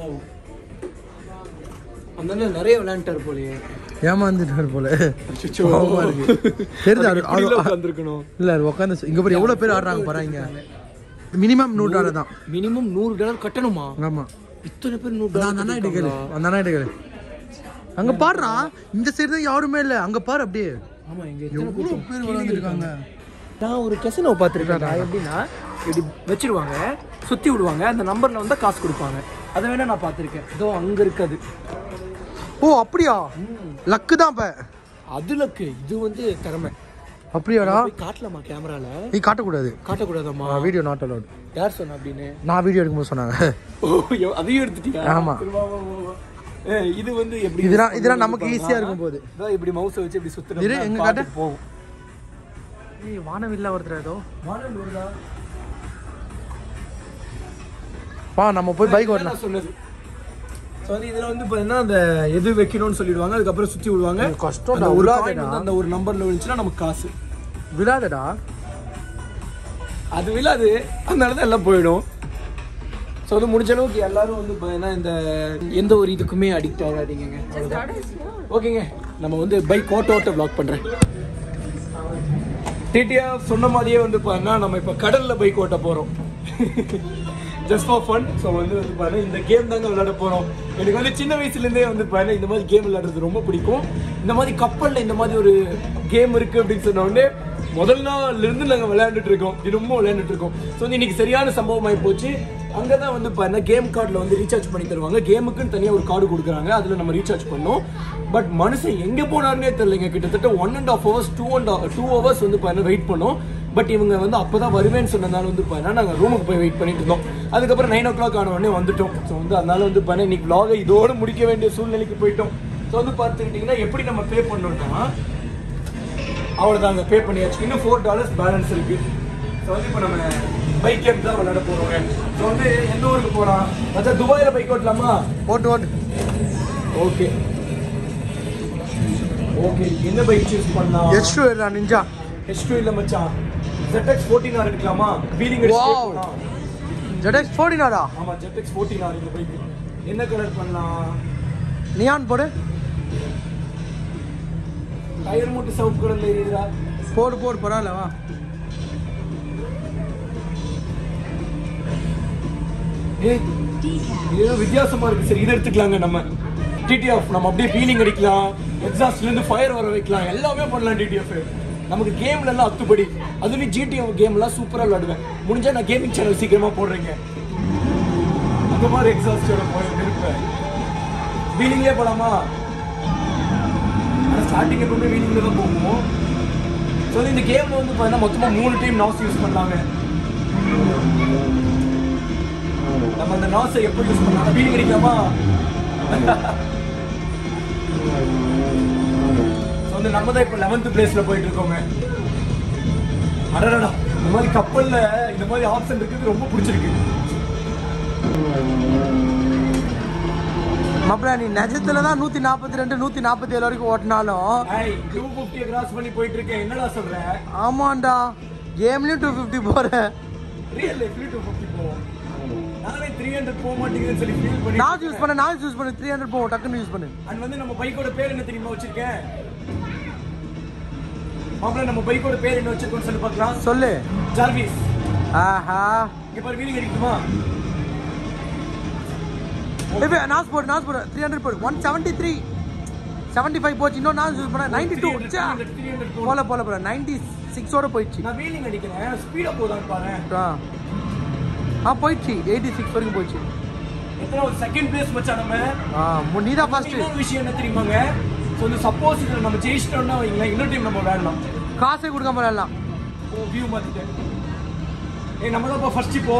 அந்த அண்ணன் நிறைய விளையாண்டாரு போலயே ஏமாந்துட்டார் போல அச்சச்சோ. பாவமா இருக்கு தெரியுது அதுக்கு அவரு- இப்படிலாம் அவரு- உட்கார்ந்திருக்கணும். இல்ல உட்காந்து இங்க பாரு எவ்வளவு பேர் ஆடுறாங்க பாருங்க மினிமம் நூறு டாலர் தான் மினிமம் நூறு டாலர் கட்டணுமா ஆமா இத்தனை பேர் நூறு அதான் அந்த அண்ணா கிட்ட கேளு டாலர் அந்த அண்ணா கிட்ட கேளு அங்க பாடுறா இந்த சைடு தான் யாருமே இல்ல அங்க பாரு அப்படியே ஆமா எங்க எத்தனை எவ்வளவு கூட்டம். பேர் விளையாந்துருக்காங்க நான் ஒரு கெசினோ பார்த்துருக்கேன் எப்படின்னா இப்படி வச்சிருவாங்க சுற்றி விடுவாங்க அந்த நம்பரில் வந்து காசு கொடுப்பாங்க அதை வேணா நான் பார்த்துருக்கேன் இதோ அங்கே இருக்காது ஓ அப்படியா லக்கு தான் இப்ப அதுலக்கு இது வந்து திறமை அப்படியாடா போய் காட்டலாமா கேமரால நீ காட்டக்கூடாது காட்டக்கூடாதாம்மா வீடியோ நாட் அலவுட் யார் சொன்ன அப்படின்னு நான் வீடியோ எடுக்கும்போது சொன்னாங்க ஓ யோ, அதையும் எடுத்துட்டியா ஆமா. சரி, வா, வா, வா, வா. ஏ, இது வந்து எப்படி இதெல்லாம் இதெல்லாம் நமக்கு ஈஸியா இருக்கும் போது இதோ இப்படி மவுஸை வச்சு இப்படி இரு, சுத்துறோம் எங்க எங்க காட்டு? போகும் வானவில்ல ஒருத்தர் ஏதோ வானல் வருதா வா நம்ம போய் பைக் ஓட்டலாம் நான் சொன்னது ஸோ வந்து இதில் வந்து பார்த்தீங்கன்னா அந்த எது வைக்கணும்னு சொல்லிடுவாங்க அதுக்கப்புறம் சுற்றி விடுவாங்க இது கஷ்டம்டா, அந்த ஒரு விழாதேடா. coin வந்து அந்த ஒரு நம்பரில் விழுந்துச்சுன்னா நமக்கு காசு விழாதடா அது விழாது அதனால தான் எல்லாம் போயிடும் ஸோ வந்து முடிஞ்ச அளவுக்கு எல்லாரும் வந்து பார்த்தீங்கன்னா இந்த எந்த ஒரு இதுக்குமே அடிக்ட் ஆகாதீங்க ஓகேங்க நம்ம வந்து பைக் ஓட்ட ஓட்ட ப்ளாக் பண்ணுறேன் டிடிஆர் சொன்ன மாதிரியே வந்து பார்த்தீங்கன்னா நம்ம இப்போ கடலில் பைக் ஓட்ட போகிறோம் ஜஸ்ட் ஃபார் ஃபன் ஸோ வந்து வந்து பாருங்க இந்த கேம் தாங்க விளையாட போகிறோம் எனக்கு வந்து சின்ன வயசுலேருந்தே வந்து பாருங்க இந்த மாதிரி கேம் விளையாடுறது ரொம்ப பிடிக்கும் இந்த மாதிரி கப்பலில் இந்த மாதிரி ஒரு கேம் இருக்குது அப்படின்னு சொன்ன உடனே முதல் நாள்ல இருந்து நாங்கள் விளையாண்டுட்டு இருக்கோம் தினமும் விளையாண்டுட்டு இருக்கோம் ஸோ வந்து இன்னைக்கு சரியான சம்பவம் ஆகி போச்சு அங்கே தான் வந்து பாருங்க கேம் கார்டில் வந்து ரீசார்ஜ் பண்ணி தருவாங்க கேமுக்குன்னு தனியாக ஒரு கார்டு கொடுக்குறாங்க அதில் நம்ம ரீசார்ஜ் பண்ணோம் பட் மனுஷன் எங்கே போனாருன்னே தெரியலங்க கிட்டத்தட்ட one and half hours two and two hours வந்து பாருங்க வெயிட் பண்ணோம் பட் இவங்க வந்து அப்பதான் வருவேன்னு சொன்னதால வந்து பார்த்தீங்கன்னா நாங்கள் ரூமுக்கு போய் வெயிட் பண்ணிட்டு இருந்தோம் அதுக்கப்புறம் நைன் ஓ கிளாக் ஆன உடனே வந்துட்டோம் ஸோ வந்து அதனால வந்து பார்த்தீங்கன்னா இன்னைக்கு vlog-அ இதோட முடிக்க வேண்டிய சூழ்நிலைக்கு போயிட்டோம் ஸோ வந்து பார்த்துக்கிட்டிங்கன்னா எப்படி நம்ம பே பண்ணோம்னா அவ்வளோதாங்க பே பண்ணியாச்சு இன்னும் ஃபோர் டாலர்ஸ் பேலன்ஸ் இருக்கு ஸோ வந்து இப்போ நம்ம பைக் கேம் தான் விளையாட போகிறோங்க ஸோ வந்து எந்த ஊருக்கு போகலாம் மச்சான் துபாயில் பைக் ஓட்டலாமா ஓட்டு ஓட்டு ஓகே ஓகே என்ன பைக் சூஸ் பண்ணலாம் H two Ninja H two இல்லை மச்சான் ZX 14 ஆர் எடுக்கலாமா வீலிங் Wow. ஜெடெக்ஸ் ஃபோர்டினாடா ஆமா ZX 14 ஆர் இந்த பைக் என்ன கலர் பண்ணலாம் நியான் போடு டயர் மட்டும் சவுப் கலர்ல இருக்குதா போடு போடு பரவாயில்ல வா ஏய் இது ஏதோ வித்தியாசமா இருக்கு சரி இதை எடுத்துக்கலாங்க நம்ம டிடிஎஃப் நம்ம அப்படியே ஃபீலிங் அடிக்கலாம் எக்ஸாஸ்ட்ல இருந்து ஃபயர் வர வைக்கலாம் எல்லாமே பண்ணலாம் டிடிஎஃப் நமக்கு கேம்ல எல்லாம் அத்துப்படி அதுலயும் ஜிடிஎஃப் கேம் எல்லாம் சூப்பரா விளையாடுவேன் முடிஞ்சா நான் கேமிங் சேனல் சீக்கிரமா போடுறேங்க அந்த மாதிரி எக்ஸாஸ்டோட போய் இருப்பேன் வீலிங்லேயே போலாமா ஆனால் ஸ்டார்டிங் எப்பவுமே வீலிங்ல தான் போகும் ஸோ இந்த கேம்ல வந்து பார்த்தீங்கன்னா மொத்தமா மூணு டைம் நாஸ் யூஸ் பண்ணலாங்க நம்ம அந்த நாஸை எப்போ யூஸ் பண்ணலாம் வீலிங் அடிக்கலாமா ஸோ வந்து நம்ம தான் இப்போ லெவன்த் பிளேஸ்ல போயிட்டு இருக்கோங்க அடடா இந்த மாதிரி கப்பல்ல இந்த மாதிரி ஆப்ஷன் இருக்குது ரொம்ப பிடிச்சிருக்கு மாப்பிள்ள நீ நிஜத்துல தான் நூத்தி நாற்பத்தி ரெண்டு நூத்தி நாற்பத்தி ஏழு வரைக்கும் ஓட்டினாலும் ஏய் டூ ஃபிஃப்டியை கிராஸ் பண்ணி போயிட்டு இருக்கேன் என்னடா சொல்ற ஆமாண்டா கேம்லயும் டூ ஃபிஃப்டி போறேன் ரியல் லைஃப்ல டூ ஃபிஃப்டி போவோம் நானே த்ரீ ஹண்ட்ரட் போக மாட்டேங்குதுன்னு சொல்லி ஃபீல் பண்ணி நான் யூஸ் பண்ண நான் யூஸ் பண்ணு த்ரீ ஹண்ட்ரட் போவோம் டக்குன்னு யூஸ் பண்ணு அண்ட் வந்து நம்ம பைக்கோட பேர் என்ன தெரியுமா வச்சிருக்கேன் மாப்பிள்ள நம்ம பைக்கோட பேர் என்ன வச்சிருக்கோம்னு சொல்லி பார்க்கலாம் சொல்லு ஜார்விஸ் ஆஹா இங்க பாரு வீலிங் அடிக்குமா இப்போ நாஸ் போடு நாஸ் போடு த்ரீ ஹண்ட்ரட் போடு one seventy three seventy five போச்சு இன்னும் நான் யூஸ் பண்ண நைன்டி டூ 300, 300 போடு. போல போல போல நைன்டி சிக்ஸோட போயிடுச்சு நான் வீலிங் அடிக்கிறேன் ஸ்பீடா போதான்னு பாரு ஆ ஆ போயிடுச்சு எயிட்டி சிக்ஸ் வரைக்கும் போயிடுச்சு எத்தனை ஒரு செகண்ட் பிளேஸ் மச்சான் நம்ம ஆ நீ தான் ஃபர்ஸ்ட் இன்னொரு விஷயம் என்ன தெரியுமாங்க ஸோ இந்த சப்போஸ் இதில் நம்ம ஜெயிச்சிட்டோம்னா வைங்களேன் இன்னொரு டைம் நம்ம விளையாடலாம் காசே கொடுக்காம விளையாடலாம் ஓ வியூ மாத்திட்டேன் ஏய் நம்ம தான் இப்போ ஃபர்ஸ்ட் இப்போ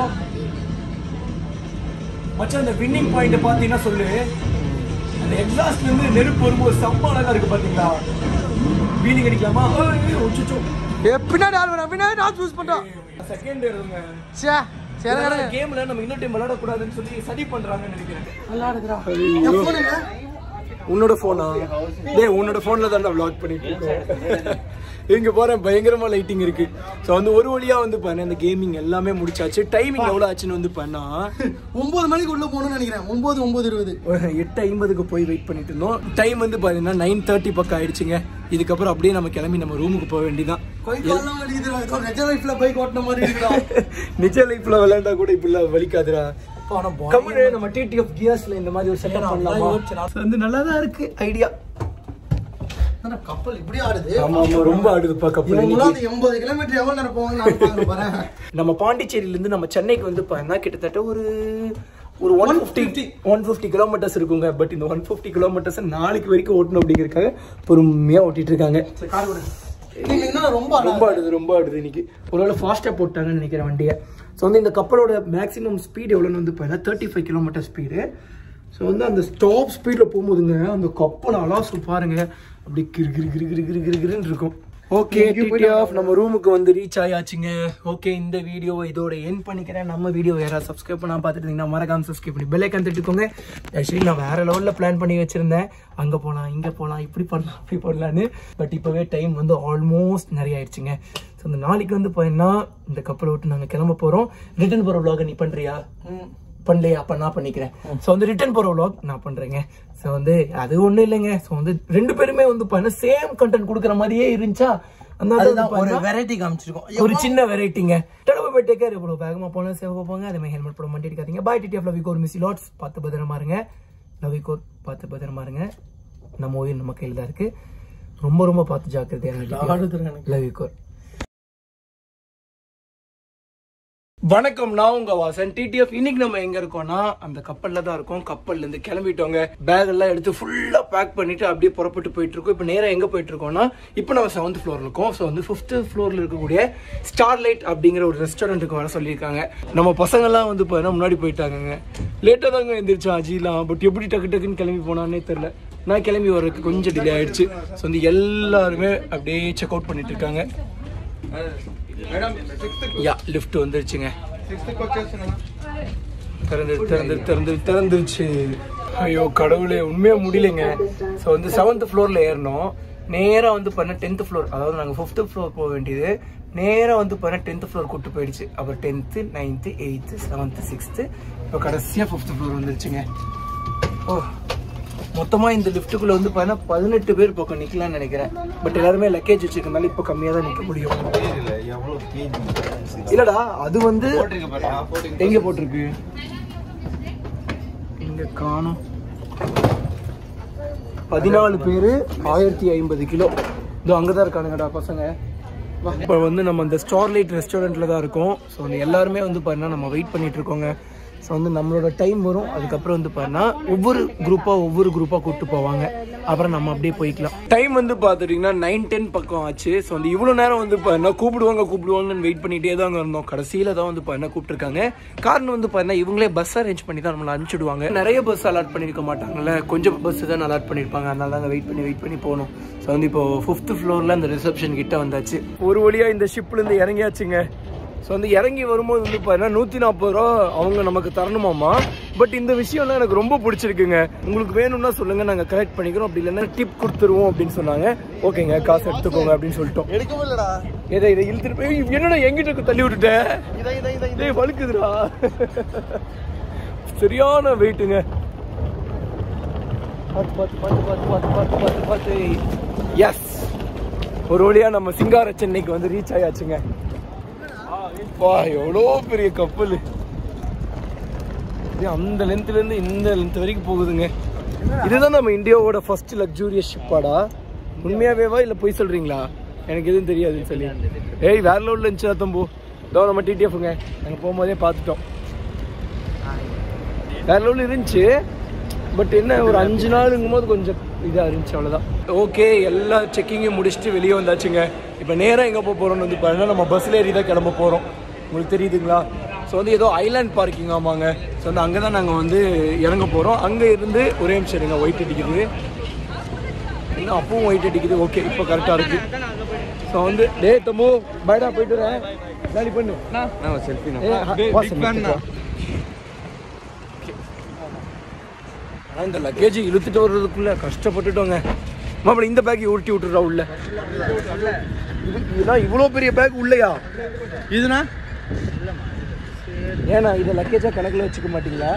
மச்சான் அந்த வின்னிங் பாயிண்ட் பார்த்தீங்கன்னா சொல்லு அந்த எக்ஸாஸ்ட்ல இருந்து நெருப்பு வரும்போது செம்ம அழகா இருக்கு பாத்தீங்களா வீலிங் அடிக்கலாமா ஒச்சுச்சோ ஏ பின்னாடி ஆள் வரா பின்னாடி நான் சூஸ் பண்றான் செகண்ட் இருங்க சே சரி கடை கேம்ல நம்ம இன்னொரு டைம் விளையாடக்கூடாதுன்னு சொல்லி சதி பண்றாங்கன்னு நினைக்கிறேன் விளையாடுறா என் phone எங்க? உன்னோட போனா டேய் உன்னோட போன்ல தான் வ்ளாக் பண்ணிட்டு இருக்கோம் இங்க போறேன் பயங்கரமா லைட்டிங் இருக்கு ஸோ வந்து ஒரு வழியா வந்து பண்ண அந்த கேமிங் எல்லாமே முடிச்சாச்சு டைமிங் எவ்வளவு ஆச்சுன்னு வந்து பண்ணா ஒன்பது மணிக்கு உள்ள போகணும்னு நினைக்கிறேன் ஒன்பது ஒன்பது இருபது ஒரு எட்டு ஐம்பதுக்கு போய் வெயிட் பண்ணிட்டு இருந்தோம் டைம் வந்து பாத்தீங்கன்னா நைன் தேர்ட்டி பக்கம் ஆயிடுச்சுங்க இதுக்கப்புறம் அப்படியே நம்ம கிளம்பி நம்ம ரூமுக்கு போக வேண்டியதான் கை கால்லாம் வலிக்குதுடா ஏதோ நிஜ லைஃப்ல பைக் ஓட்டின மாதிரி இருக்குடா நிஜ லைஃப்ல விளையாண்டா கூட இப்படிலாம் வலிக்காதுடா ஆனா கம்முனு நம்ம டிடிஎஃப் கியர்ஸ்ல இந்த மாதிரி ஒரு செட்டப் பண்ணலாமா So வந்து நல்லா தான் இருக்கு ஐடியா ஆனா கப்பல் இப்படி ஆடுது ஆமா ஆமா ரொம்ப ஆடுதுப்பா கப்பல் இவங்களாம் அந்த எண்பது கிலோமீட்டர் எவ்வளவு நேரம் போவாங்க நான் பாக்குறேன் பாரு நம்ம பாண்டிச்சேரியில இருந்து நம்ம சென்னைக்கு வந்து பார்த்தா கிட்டத்தட்ட ஒரு ஒரு one fifty one fifty kilometres இருக்குங்க பட் இந்த ஒன் ஃபிஃப்டி கிலோமீட்டர்ஸ் நாளைக்கு வரைக்கும் ஓட்டணும் அப்படிங்கிறதுக்காக பொறுமையா ஓட்டிட்டு இருக்காங்க கார் விடு நீங்க என்ன ரொம்ப ரொம்ப ஆடுது ரொம்ப ஆடுது இன்னைக்கு ஒருவேளை ஃபாஸ்ட்டாக போட்டாங்கன்னு நினைக்கிறேன் வண்டியை ஸோ வந்து இந்த கப்பலோட மேக்ஸிமம் ஸ்பீடு எவ்வளோன்னு வந்து பார்த்தா thirty five kilometre speed so வந்து அந்த ஸ்டாப் ஸ்பீடில் போகும்போதுங்க அந்த கப்பல் அலாசு பாருங்க அப்படி கிரு கிரு கிரு கிரு கிரு கிரு கிருன்னு இருக்கும் ஓகே ஆஃப் நம்ம ரூமுக்கு வந்து ரீச் ஆயாச்சுங்க ஓகே இந்த வீடியோவை இதோட என் பண்ணிக்கிறேன் நம்ம வீடியோ யாராவது சப்ஸ்கிரைப் பண்ணாம பார்த்துட்டு இருந்தீங்கன்னா மறக்காம சப்ஸ்கிரைப் பண்ணி பெல்லைக்கான் தட்டுக்கோங்க ஆக்சுவலி நான் வேற லெவலில் பிளான் பண்ணி வச்சிருந்தேன் அங்கே போகலாம் இங்கே போகலாம் இப்படி பண்ணலாம் அப்படி பண்ணலான்னு பட் இப்போவே டைம் வந்து ஆல்மோஸ்ட் நிறைய ஆயிடுச்சுங்க ஸோ இந்த நாளைக்கு வந்து பார்த்தீங்கன்னா இந்த கப்பலை விட்டு நாங்கள் கிளம்ப போகிறோம் ரிட்டர்ன் போகிற vlog நீ பண்ணுறியா பண்ணலையா அப்ப நான் பண்ணிக்கிறேன் ஸோ வந்து ரிட்டர்ன் போற vlog நான் பண்றேங்க ஸோ வந்து அது ஒண்ணும் இல்லைங்க ஸோ வந்து ரெண்டு பேருமே வந்து பண்ண சேம் கண்டென்ட் கொடுக்குற மாதிரியே இருந்துச்சா அதனால வந்து அதுதான் ஒரு பாத்தீங்கன்னா வெரைட்டி காமிச்சிருக்கோம் ஒரு சின்ன வெரைட்டிங்க டடவை போயிட்டேக்கார் இவ்வளவு வேகமா போனா சேவ போங்க அதே மாதிரி ஹெல்மெட் போட மாட்டே இருக்காதீங்க பாய் டிடிஎஃப் லவ் கோர் மிஸ் லாட்ஸ் பார்த்து பத்திரமா இருங்க லவ் கோர் பார்த்து பத்திரமா இருங்க நம்ம உயிர் நம்ம கையில் தான் இருக்கு ரொம்ப ரொம்ப பார்த்து ஜாக்கிரதையா லவ் கோர் வணக்கம் நான் உங்க வாசன் டிடிஎஃப் இன்னைக்கு நம்ம எங்க இருக்கோம்னா அந்த கப்பல்ல தான் இருக்கோம் கப்பல்ல இருந்து கிளம்பிட்டோங்க பேக் எல்லாம் எடுத்து ஃபுல்லா பேக் பண்ணிட்டு அப்படியே புறப்பட்டு போயிட்டு இருக்கோம் இப்போ நேரா எங்க போயிட்டு இருக்கோம்னா இப்போ நம்ம செவன்த் ஃப்ளோர்ல இருக்கோம் ஸோ வந்து ஃபிஃப்த் ஃப்ளோர்ல இருக்கக்கூடிய ஸ்டார்லைட் அப்படிங்கிற ஒரு ரெஸ்டாரண்ட்டுக்கு வர சொல்லியிருக்காங்க நம்ம பசங்கெல்லாம் வந்து பார்த்தா முன்னாடி போயிட்டாங்கங்க லேட்டாக தாங்க எந்திரிச்சோம் அஜிலாம் பட் எப்படி டக்கு டக்குன்னு கிளம்பி போனானே தெரில நான் கிளம்பி வர்றதுக்கு கொஞ்சம் டிலே ஆயிடுச்சு ஸோ வந்து எல்லாருமே அப்படியே செக் அவுட் பண்ணிட்டு இருக்காங்க யா லிஃப்ட் வந்துருச்சுங்க திறந்து திறந்து திறந்து திறந்துருச்சு ஐயோ கடவுளே உண்மையா முடியலைங்க ஸோ வந்து செவன்த் ஃப்ளோர்ல ஏறணும் நேரா வந்து பண்ண டென்த் ஃப்ளோர் அதாவது நாங்கள் ஃபிஃப்த் ஃப்ளோர் போக வேண்டியது நேரா வந்து பண்ண டென்த் ஃப்ளோர் கூட்டு போயிடுச்சு அப்புறம் tenth ninth eighth seventh sixth இப்போ கடைசியாக ஃபிஃப்த் ஃப்ளோர் வந்துருச்சுங்க ஓ மொத்தமாக இந்த லிஃப்ட்டுக்குள்ளே வந்து பார்த்தீங்கன்னா பதினெட்டு பேர் பக்கம் நிற்கலாம்னு நினைக்கிறேன் பட் எல்லாருமே லக்கேஜ் வச்சுருக்கனால இப்போ கம்மியாக தான் நிற்க முடியும் இல்லடா அது வந்து எங்க போட்டிருக்கு இங்க காணும் பதினாலு பேரு ஆயிரத்தி ஐம்பது கிலோ இதோ அங்கதான் இருக்கானுங்கடா பசங்க இப்போ வந்து நம்ம இந்த ஸ்டார்லைட் ரெஸ்டாரண்ட்ல தான் இருக்கோம் ஸோ வந்து எல்லாருமே வந்து பாருன்னா நம்ம வெயிட் பண்ணிட்டு இருக்கோங்க ஸோ வந்து நம்மளோட டைம் வரும் அதுக்கப்புறம் வந்து பாருன்னா ஒவ்வொரு குரூப்பாக ஒவ்வொரு குரூப்பாக கூப்பிட்டு போவாங்க அப்புறம் நம்ம அப்படியே போய்க்கலாம் டைம் வந்து பார்த்துட்டிங்கன்னா நைன் டென் பக்கம் ஆச்சு ஸோ வந்து இவ்வளோ நேரம் வந்து பாருன்னா கூப்பிடுவாங்க கூப்பிடுவாங்கன்னு வெயிட் பண்ணிகிட்டே தாங்க இருந்தோம் கடைசியில் தான் வந்து பாருன்னா கூப்பிட்டுருக்காங்க காரணம் வந்து பாருன்னா இவங்களே பஸ் அரேஞ்ச் பண்ணி தான் நம்மளை அனுப்பிச்சிடுவாங்க நிறைய பஸ் அலாட் பண்ணியிருக்க மாட்டாங்கல்ல கொஞ்சம் பஸ் தான் அலாட் பண்ணியிருப்பாங்க அதனால தாங்க வெயிட் பண்ணி வெயிட் பண்ணி போகணும் ஸோ வந்து இப்போ ஃபிஃப்த் ஃப்ளோரில் அந்த ரிசப்ஷன் கிட்ட வந்தாச்சு ஒரு வழியாக இந்த ஷிப்லேருந்து இறங்கியாச்சுங்க ஸோ வந்து இறங்கி வரும்போது வந்து பார்த்தீங்கன்னா நூற்றி நாற்பது ரூபா அவங்க நமக்கு தரணுமாமா பட் இந்த விஷயம்லாம் எனக்கு ரொம்ப பிடிச்சிருக்குங்க உங்களுக்கு வேணும்னா சொல்லுங்க நாங்கள் கலெக்ட் பண்ணிக்கிறோம் அப்படி இல்லைன்னா டிப் கொடுத்துருவோம் அப்படின்னு சொன்னாங்க ஓகேங்க காசு எடுத்துக்கோங்க அப்படின்னு சொல்லிட்டோம் எடுக்கவும் இல்லடா எதை இதை இழுத்துட்டு போய் என்னடா எங்கிட்ட தள்ளி விட்டுட்டேன் இதை இதை இதை டேய் வழுக்குதுடா சரியான வெயிட்டுங்க பார்த்து பார்த்து பார்த்து பார்த்து பார்த்து பார்த்து பார்த்து பார்த்து எஸ் ஒரு வழியா நம்ம சிங்கார சென்னைக்கு வந்து ரீச் ஆயாச்சுங்க வா எவ்வளோ பெரிய கப்பல் இது அந்த லென்த்ல இருந்து இந்த லென்த் வரைக்கும் போகுதுங்க இதுதான் நம்ம இந்தியாவோட ஃபர்ஸ்ட் லக்ஸூரியஸ் ஷிப்பாடா உண்மையாவேவா இல்லை போய் சொல்றீங்களா எனக்கு எதுவும் தெரியாதுன்னு சொல்லி ஏய் வேற லெவலில் இருந்துச்சு தம்பு இதோ நம்ம டிடிஎஃப்ங்க நாங்கள் போகும்போதே பார்த்துட்டோம் வேற லெவலில் இருந்துச்சு பட் என்ன ஒரு அஞ்சு நாளுங்கும் போது கொஞ்சம் இதாக இருந்துச்சு அவ்வளோதான் ஓகே எல்லா செக்கிங்கும் முடிச்சுட்டு வெளியே வந்தாச்சுங்க இப்போ நேராக எங்கே போக போகிறோம்னு வந்து பாருங்கன்னா நம்ம பஸ்ஸில் ஏறி தான் கிளம்ப போகிறோம் உங்களுக்கு தெரியுதுங்களா ஸோ வந்து ஏதோ ஐலாண்ட் பார்க்கிங் ஆமாங்க ஸோ வந்து அங்கே தான் நாங்கள் வந்து இறங்க போகிறோம் அங்கே இருந்து ஒரே நிமிஷம் இருங்க ஒயிட் அடிக்குது இன்னும் அப்பவும் ஒயிட் அடிக்குது ஓகே இப்போ கரெக்டாக இருக்குது ஸோ வந்து டே தம்பு பைடா போயிட்டு வரேன் காலி பண்ணு செல்ஃபி ஆனால் இந்த லக்கேஜ் இழுத்துட்டு வர்றதுக்குள்ள கஷ்டப்பட்டுட்டோங்க மாப்பிள இந்த பேக் உருட்டி விட்டுறா உள்ள இது இதுதான் இவ்வளோ பெரிய பேக் உள்ளயா இதுனா ஏன்னா இதை லக்கேஜாக கணக்கில் வச்சுக்க மாட்டீங்களா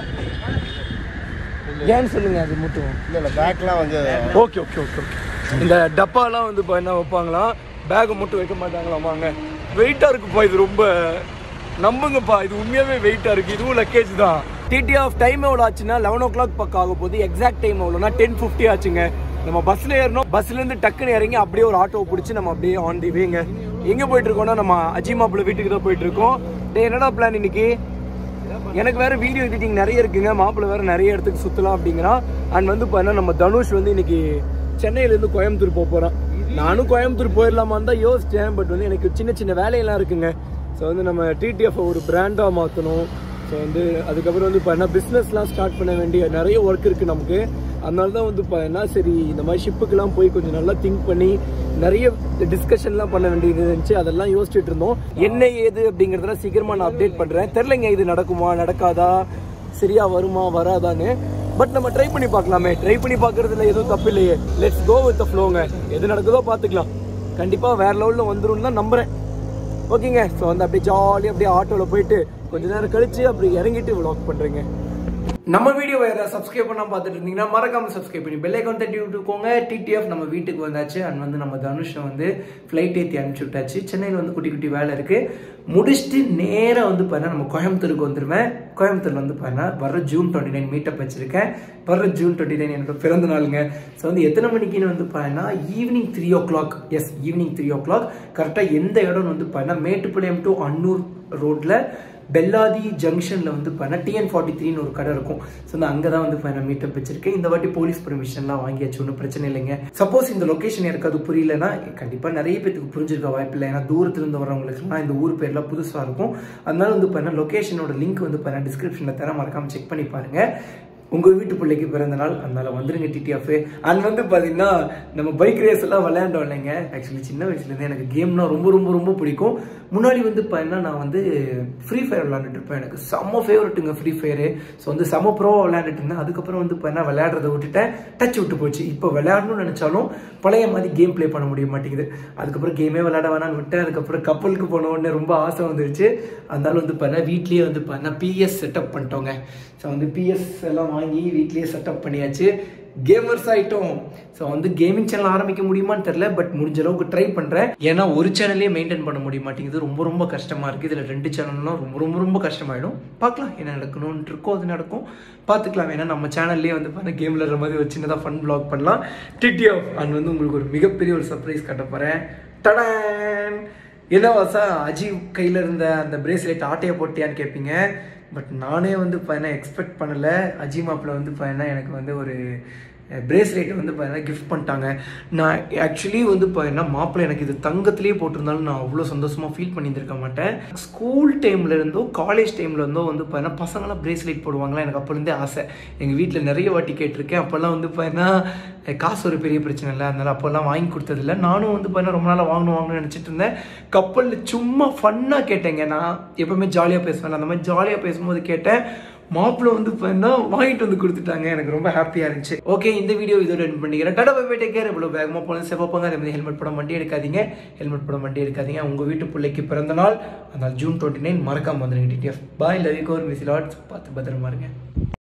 ஏன்னு சொல்லுங்க அது மட்டும் இல்ல இல்ல பேக்லாம் வந்து ஓகே ஓகே ஓகே ஓகே இந்த டப்பாலாம் வந்து இப்போ என்ன வைப்பாங்களாம் பேக்கை மட்டும் வைக்க மாட்டாங்களாமாங்க வெயிட்டாக இருக்குப்பா இது ரொம்ப நம்புங்கப்பா இது உண்மையாகவே வெயிட்டாக இருக்குது இதுவும் லக்கேஜ் தான் டிடி ஆஃப் டைம் எவ்வளோ ஆச்சுன்னா லெவன் ஓ கிளாக் பக்கம் ஆக போகுது எக்ஸாக்ட் டைம் எவ்வளோனா டென் ஃபிஃப்டி ஆச்சுங்க நம்ம பஸ்ஸில் ஏறணும் பஸ்லேருந்து டக்குன்னு இறங்கி அப்படியே ஒரு ஆட்டோ பிடிச்சி நம்ம அப்படியே ஆன் தி வேங்க எங்கே போயிட்டு இருக்கோம்னா நம்ம அஜிமாப்பிள்ள வீட்டுக்கு தான் போயிட்டு இருக்கோம் டே என்னடா பிளான் இன்னைக்கு எனக்கு வேற வீடியோ எடிட்டிங் நிறைய இருக்குங்க மாப்பிள்ளை வேற நிறைய இடத்துக்கு சுத்தலாம் அப்படிங்கிறான் அண்ட் வந்து பார்த்தா நம்ம தனுஷ் வந்து இன்னைக்கு சென்னையில இருந்து கோயம்புத்தூர் போக போறான் நானும் கோயம்புத்தூர் போயிடலாமான்னு தான் யோசிச்சேன் பட் வந்து எனக்கு சின்ன சின்ன வேலையெல்லாம் இருக்குங்க ஸோ வந்து நம்ம டிடிஎஃப் ஒரு பிராண்டாக மாற்றணும் ஸோ வந்து அதுக்கப்புறம் வந்து பார்த்தீங்கன்னா பிஸ்னஸ்லாம் ஸ்டார்ட் பண்ண வேண்டிய நிறைய ஒர்க் இருக்குது நமக்கு அதனால தான் வந்து பார்த்தீங்கன்னா சரி இந்த மாதிரி ஷிப்புக்கெல்லாம் போய் கொஞ்சம் நல்லா திங்க் பண்ணி நிறைய டிஸ்கஷன்லாம் பண்ண வேண்டியது இருந்துச்சு அதெல்லாம் யோசிச்சுட்டு இருந்தோம் என்ன ஏது அப்படிங்கிறதெல்லாம் சீக்கிரமாக நான் அப்டேட் பண்ணுறேன் தெரிலங்க இது நடக்குமா நடக்காதா சரியா வருமா வராதான்னு பட் நம்ம ட்ரை பண்ணி பார்க்கலாமே ட்ரை பண்ணி பார்க்கறதுல எதுவும் தப்பு இல்லையே லெட்ஸ் கோ வித் ஃப்ளோங்க எது நடக்குதோ பார்த்துக்கலாம் கண்டிப்பாக வேற லெவலில் வந்துடும் தான் நம்புறேன் ஓகேங்க ஸோ வந்து அப்படியே ஜாலியாக அப்படியே ஆட்டோவில் போயிட்டு கொஞ்ச நேரம் கழிச்சு அப்படி இறங்கிட்டு vlog பண்ணுறேங்க நம்ம வீடியோவை யாராவது சப்ஸ்கிரைப் பண்ணாம பார்த்துட்டு இருந்தீங்கன்னா மறக்காம சப்ஸ்கிரைப் பண்ணி பெல் ஐக்கான் தட்டி விட்டுக்கோங்க டிடிஎஃப் நம்ம வீட்டுக்கு வந்தாச்சு அண்ட் வந்து நம்ம தனுஷை வந்து ஃப்ளைட் ஏற்றி அனுப்பிச்சு விட்டாச்சு சென்னையில் வந்து குட்டி குட்டி வேலை இருக்கு முடிச்சுட்டு நேராக வந்து பார்த்தா நம்ம கோயம்புத்தூருக்கு வந்துடுவேன் கோயம்புத்தூர்ல வந்து பார்த்தா வர ஜூன் டுவெண்ட்டி நைன் மீட்டப் வச்சிருக்கேன் வர ஜூன் டுவெண்ட்டி நைன் என்னோட பிறந்த நாளுங்க ஸோ வந்து எத்தனை மணிக்குன்னு வந்து பார்த்தா evening three o'clock yes evening three o'clock கரெக்டாக எந்த இடம்னு வந்து பார்த்தா மேட்டுப்பாளையம் டு அன்னூர் ரோட்டில் பெல்லாதி ஜங்ஷனில் வந்து பார்த்தீங்கன்னா டிஎன் ஃபார்ட்டி த்ரீன்னு ஒரு கடை இருக்கும் ஸோ நான் அங்கே தான் வந்து பார்த்தீங்கன்னா மீட்டப் வச்சிருக்கேன் இந்த வாட்டி போலீஸ் பெர்மிஷன்லாம் வாங்கியாச்சு ஒன்றும் பிரச்சனை இல்லைங்க சப்போஸ் இந்த லொக்கேஷன் யாருக்காவது புரியலன்னா கண்டிப்பாக நிறைய பேத்துக்கு புரிஞ்சிருக்க வாய்ப்பு இல்லை ஏன்னா தூரத்துலேருந்து வரவங்களுக்குலாம் இந்த ஊர் பேர்லாம் புதுசாக இருக்கும் அதனால வந்து பார்த்தீங்கன்னா லொக்கேஷனோட லிங்க் வந்து பார்த்தீங்கன்னா டிஸ்கிரிப்ஷனில் தர மறக்காம செக் பண்ணி பாருங்க உங்க வீட்டு பிள்ளைக்கு பிறந்த நாள் அதனால வந்துருங்க டிடிஎஃப் அண்ட் வந்து பாத்தீங்கன்னா நம்ம பைக் ரேஸ் எல்லாம் விளையாண்டோம் இல்லைங்க ஆக்சுவலி சின்ன வயசுல இருந்தே எனக்கு கேம்னா ரொம்ப ரொம்ப ரொம்ப பிடிக்கும் முன்னாடி வந்து பார்த்தீங்கன்னா நான் வந்து ஃப்ரீ ஃபயர் விளையாண்டுட்டு இருப்பேன் எனக்கு செம்ம ஃபேவரட்டுங்க ஃப்ரீ ஃபயரு ஸோ வந்து செம்ம ப்ரோ விளையாண்டுட்டு இருந்தேன் அதுக்கப்புறம் வந்து பார்த்தீங்கன்னா விளையாடுறத விட்டுட்டேன் டச் விட்டு போச்சு இப்போ விளையாடணும்னு நினைச்சாலும் பழைய மாதிரி கேம் ப்ளே பண்ண முடிய மாட்டேங்குது அதுக்கப்புறம் கேமே விளையாட வேணாம்னு விட்டேன் அதுக்கப்புறம் கப்பலுக்கு போன உடனே ரொம்ப ஆசை வந்துருச்சு அதனால வந்து பார்த்தீங்கன்னா வீட்லயே வந்து பார்த்தீங்கன்னா பிஎஸ் செட்டப் பண்ணிட்டோங்க ஸோ வந்து பிஎஸ் எல்லாம் வாங்கி வீட்லயே செட்டப் பண்ணியாச்சு கேமர்ஸ் ஆயிட்டோம் ஸோ வந்து கேமிங் சேனல் ஆரம்பிக்க முடியுமான்னு தெரில பட் முடிஞ்ச அளவுக்கு ட்ரை பண்ணுறேன் ஏன்னா ஒரு சேனலே மெயின்டைன் பண்ண முடிய மாட்டேங்குது ரொம்ப ரொம்ப கஷ்டமாக இருக்குது இதில் ரெண்டு சேனல்லாம் ரொம்ப ரொம்ப ரொம்ப கஷ்டமாயிடும் பார்க்கலாம் என்ன நடக்கணும்னு இருக்கோ அது நடக்கும் பார்த்துக்கலாம் ஏன்னா நம்ம சேனல்லே வந்து பார்த்தா கேம் விளையாடுற மாதிரி ஒரு சின்னதாக ஃபன் பிளாக் பண்ணலாம் டிடிஎஃப் அண்ட் வந்து உங்களுக்கு ஒரு மிகப்பெரிய ஒரு சர்ப்ரைஸ் கட்ட போகிறேன் டடான் என்ன வாசா அஜீவ் கையில் இருந்த அந்த பிரேஸ்லெட் ஆட்டையை போட்டியான்னு கேட்பீங்க பட் நானே வந்து பார்த்தீங்கன்னா எக்ஸ்பெக்ட் பண்ணலை அஜி மாப்பிள்ள வந்து பார்த்தீங்கன்னா எனக்கு வந்து ஒரு பிரேஸ்லெட் வந்து பார்த்தீங்கன்னா கிஃப்ட் பண்ணிட்டாங்க நான் ஆக்சுவலி வந்து பார்த்தீங்கன்னா மாப்பிள்ளை எனக்கு இது தங்கத்திலே போட்டிருந்தாலும் நான் அவ்வளோ சந்தோஷமாக ஃபீல் பண்ணியிருந்திருக்க மாட்டேன் ஸ்கூல் டைம்ல இருந்தோ காலேஜ் டைம்ல இருந்தோ வந்து பார்த்தீங்கன்னா பசங்களாம் பிரேஸ்லெட் போடுவாங்களா எனக்கு அப்போ இருந்தே ஆசை எங்கள் வீட்டில் நிறைய வாட்டி கேட்டிருக்கேன் அப்போல்லாம் வந்து பார்த்தீங்கன்னா காசு ஒரு பெரிய பிரச்சனை இல்லை அதனால அப்போல்லாம் வாங்கி கொடுத்ததில்ல நானும் வந்து பார்த்தீங்கன்னா ரொம்ப நாளாக வாங்கணும் வாங்கணும்னு நினச்சிட்டு இருந்தேன் கப்பலில் சும்மா ஃபன்னாக கேட்டேங்க நான் எப்பவுமே ஜாலியாக பேசுவேன் அந்த மாதிரி ஜாலியாக பேசும்போது கேட்டேன் மாப்பிள்ளை வந்து பார்த்தீங்கன்னா வாங்கிட்டு வந்து கொடுத்துட்டாங்க எனக்கு ரொம்ப ஹாப்பியாக இருந்துச்சு ஓகே இந்த வீடியோ இதோட என் பண்ணிக்கிறேன் டாடா பை டேக் கேர் இவ்வளோ வேகமாக போன செவப்பாங்க அதே மாதிரி ஹெல்மெட் போட வண்டி எடுக்காதீங்க ஹெல்மெட் போட வண்டி எடுக்காதீங்க உங்கள் வீட்டு பிள்ளைக்கு பிறந்த நாள் அதனால் ஜூன் டுவெண்ட்டி நைன் மறக்காம வந்துருங்க டிடிஎஃப் பாய் லவ் யூ கோர் மிஸ் லாட்ஸ் பார்த்து பத்திரமா இருங்க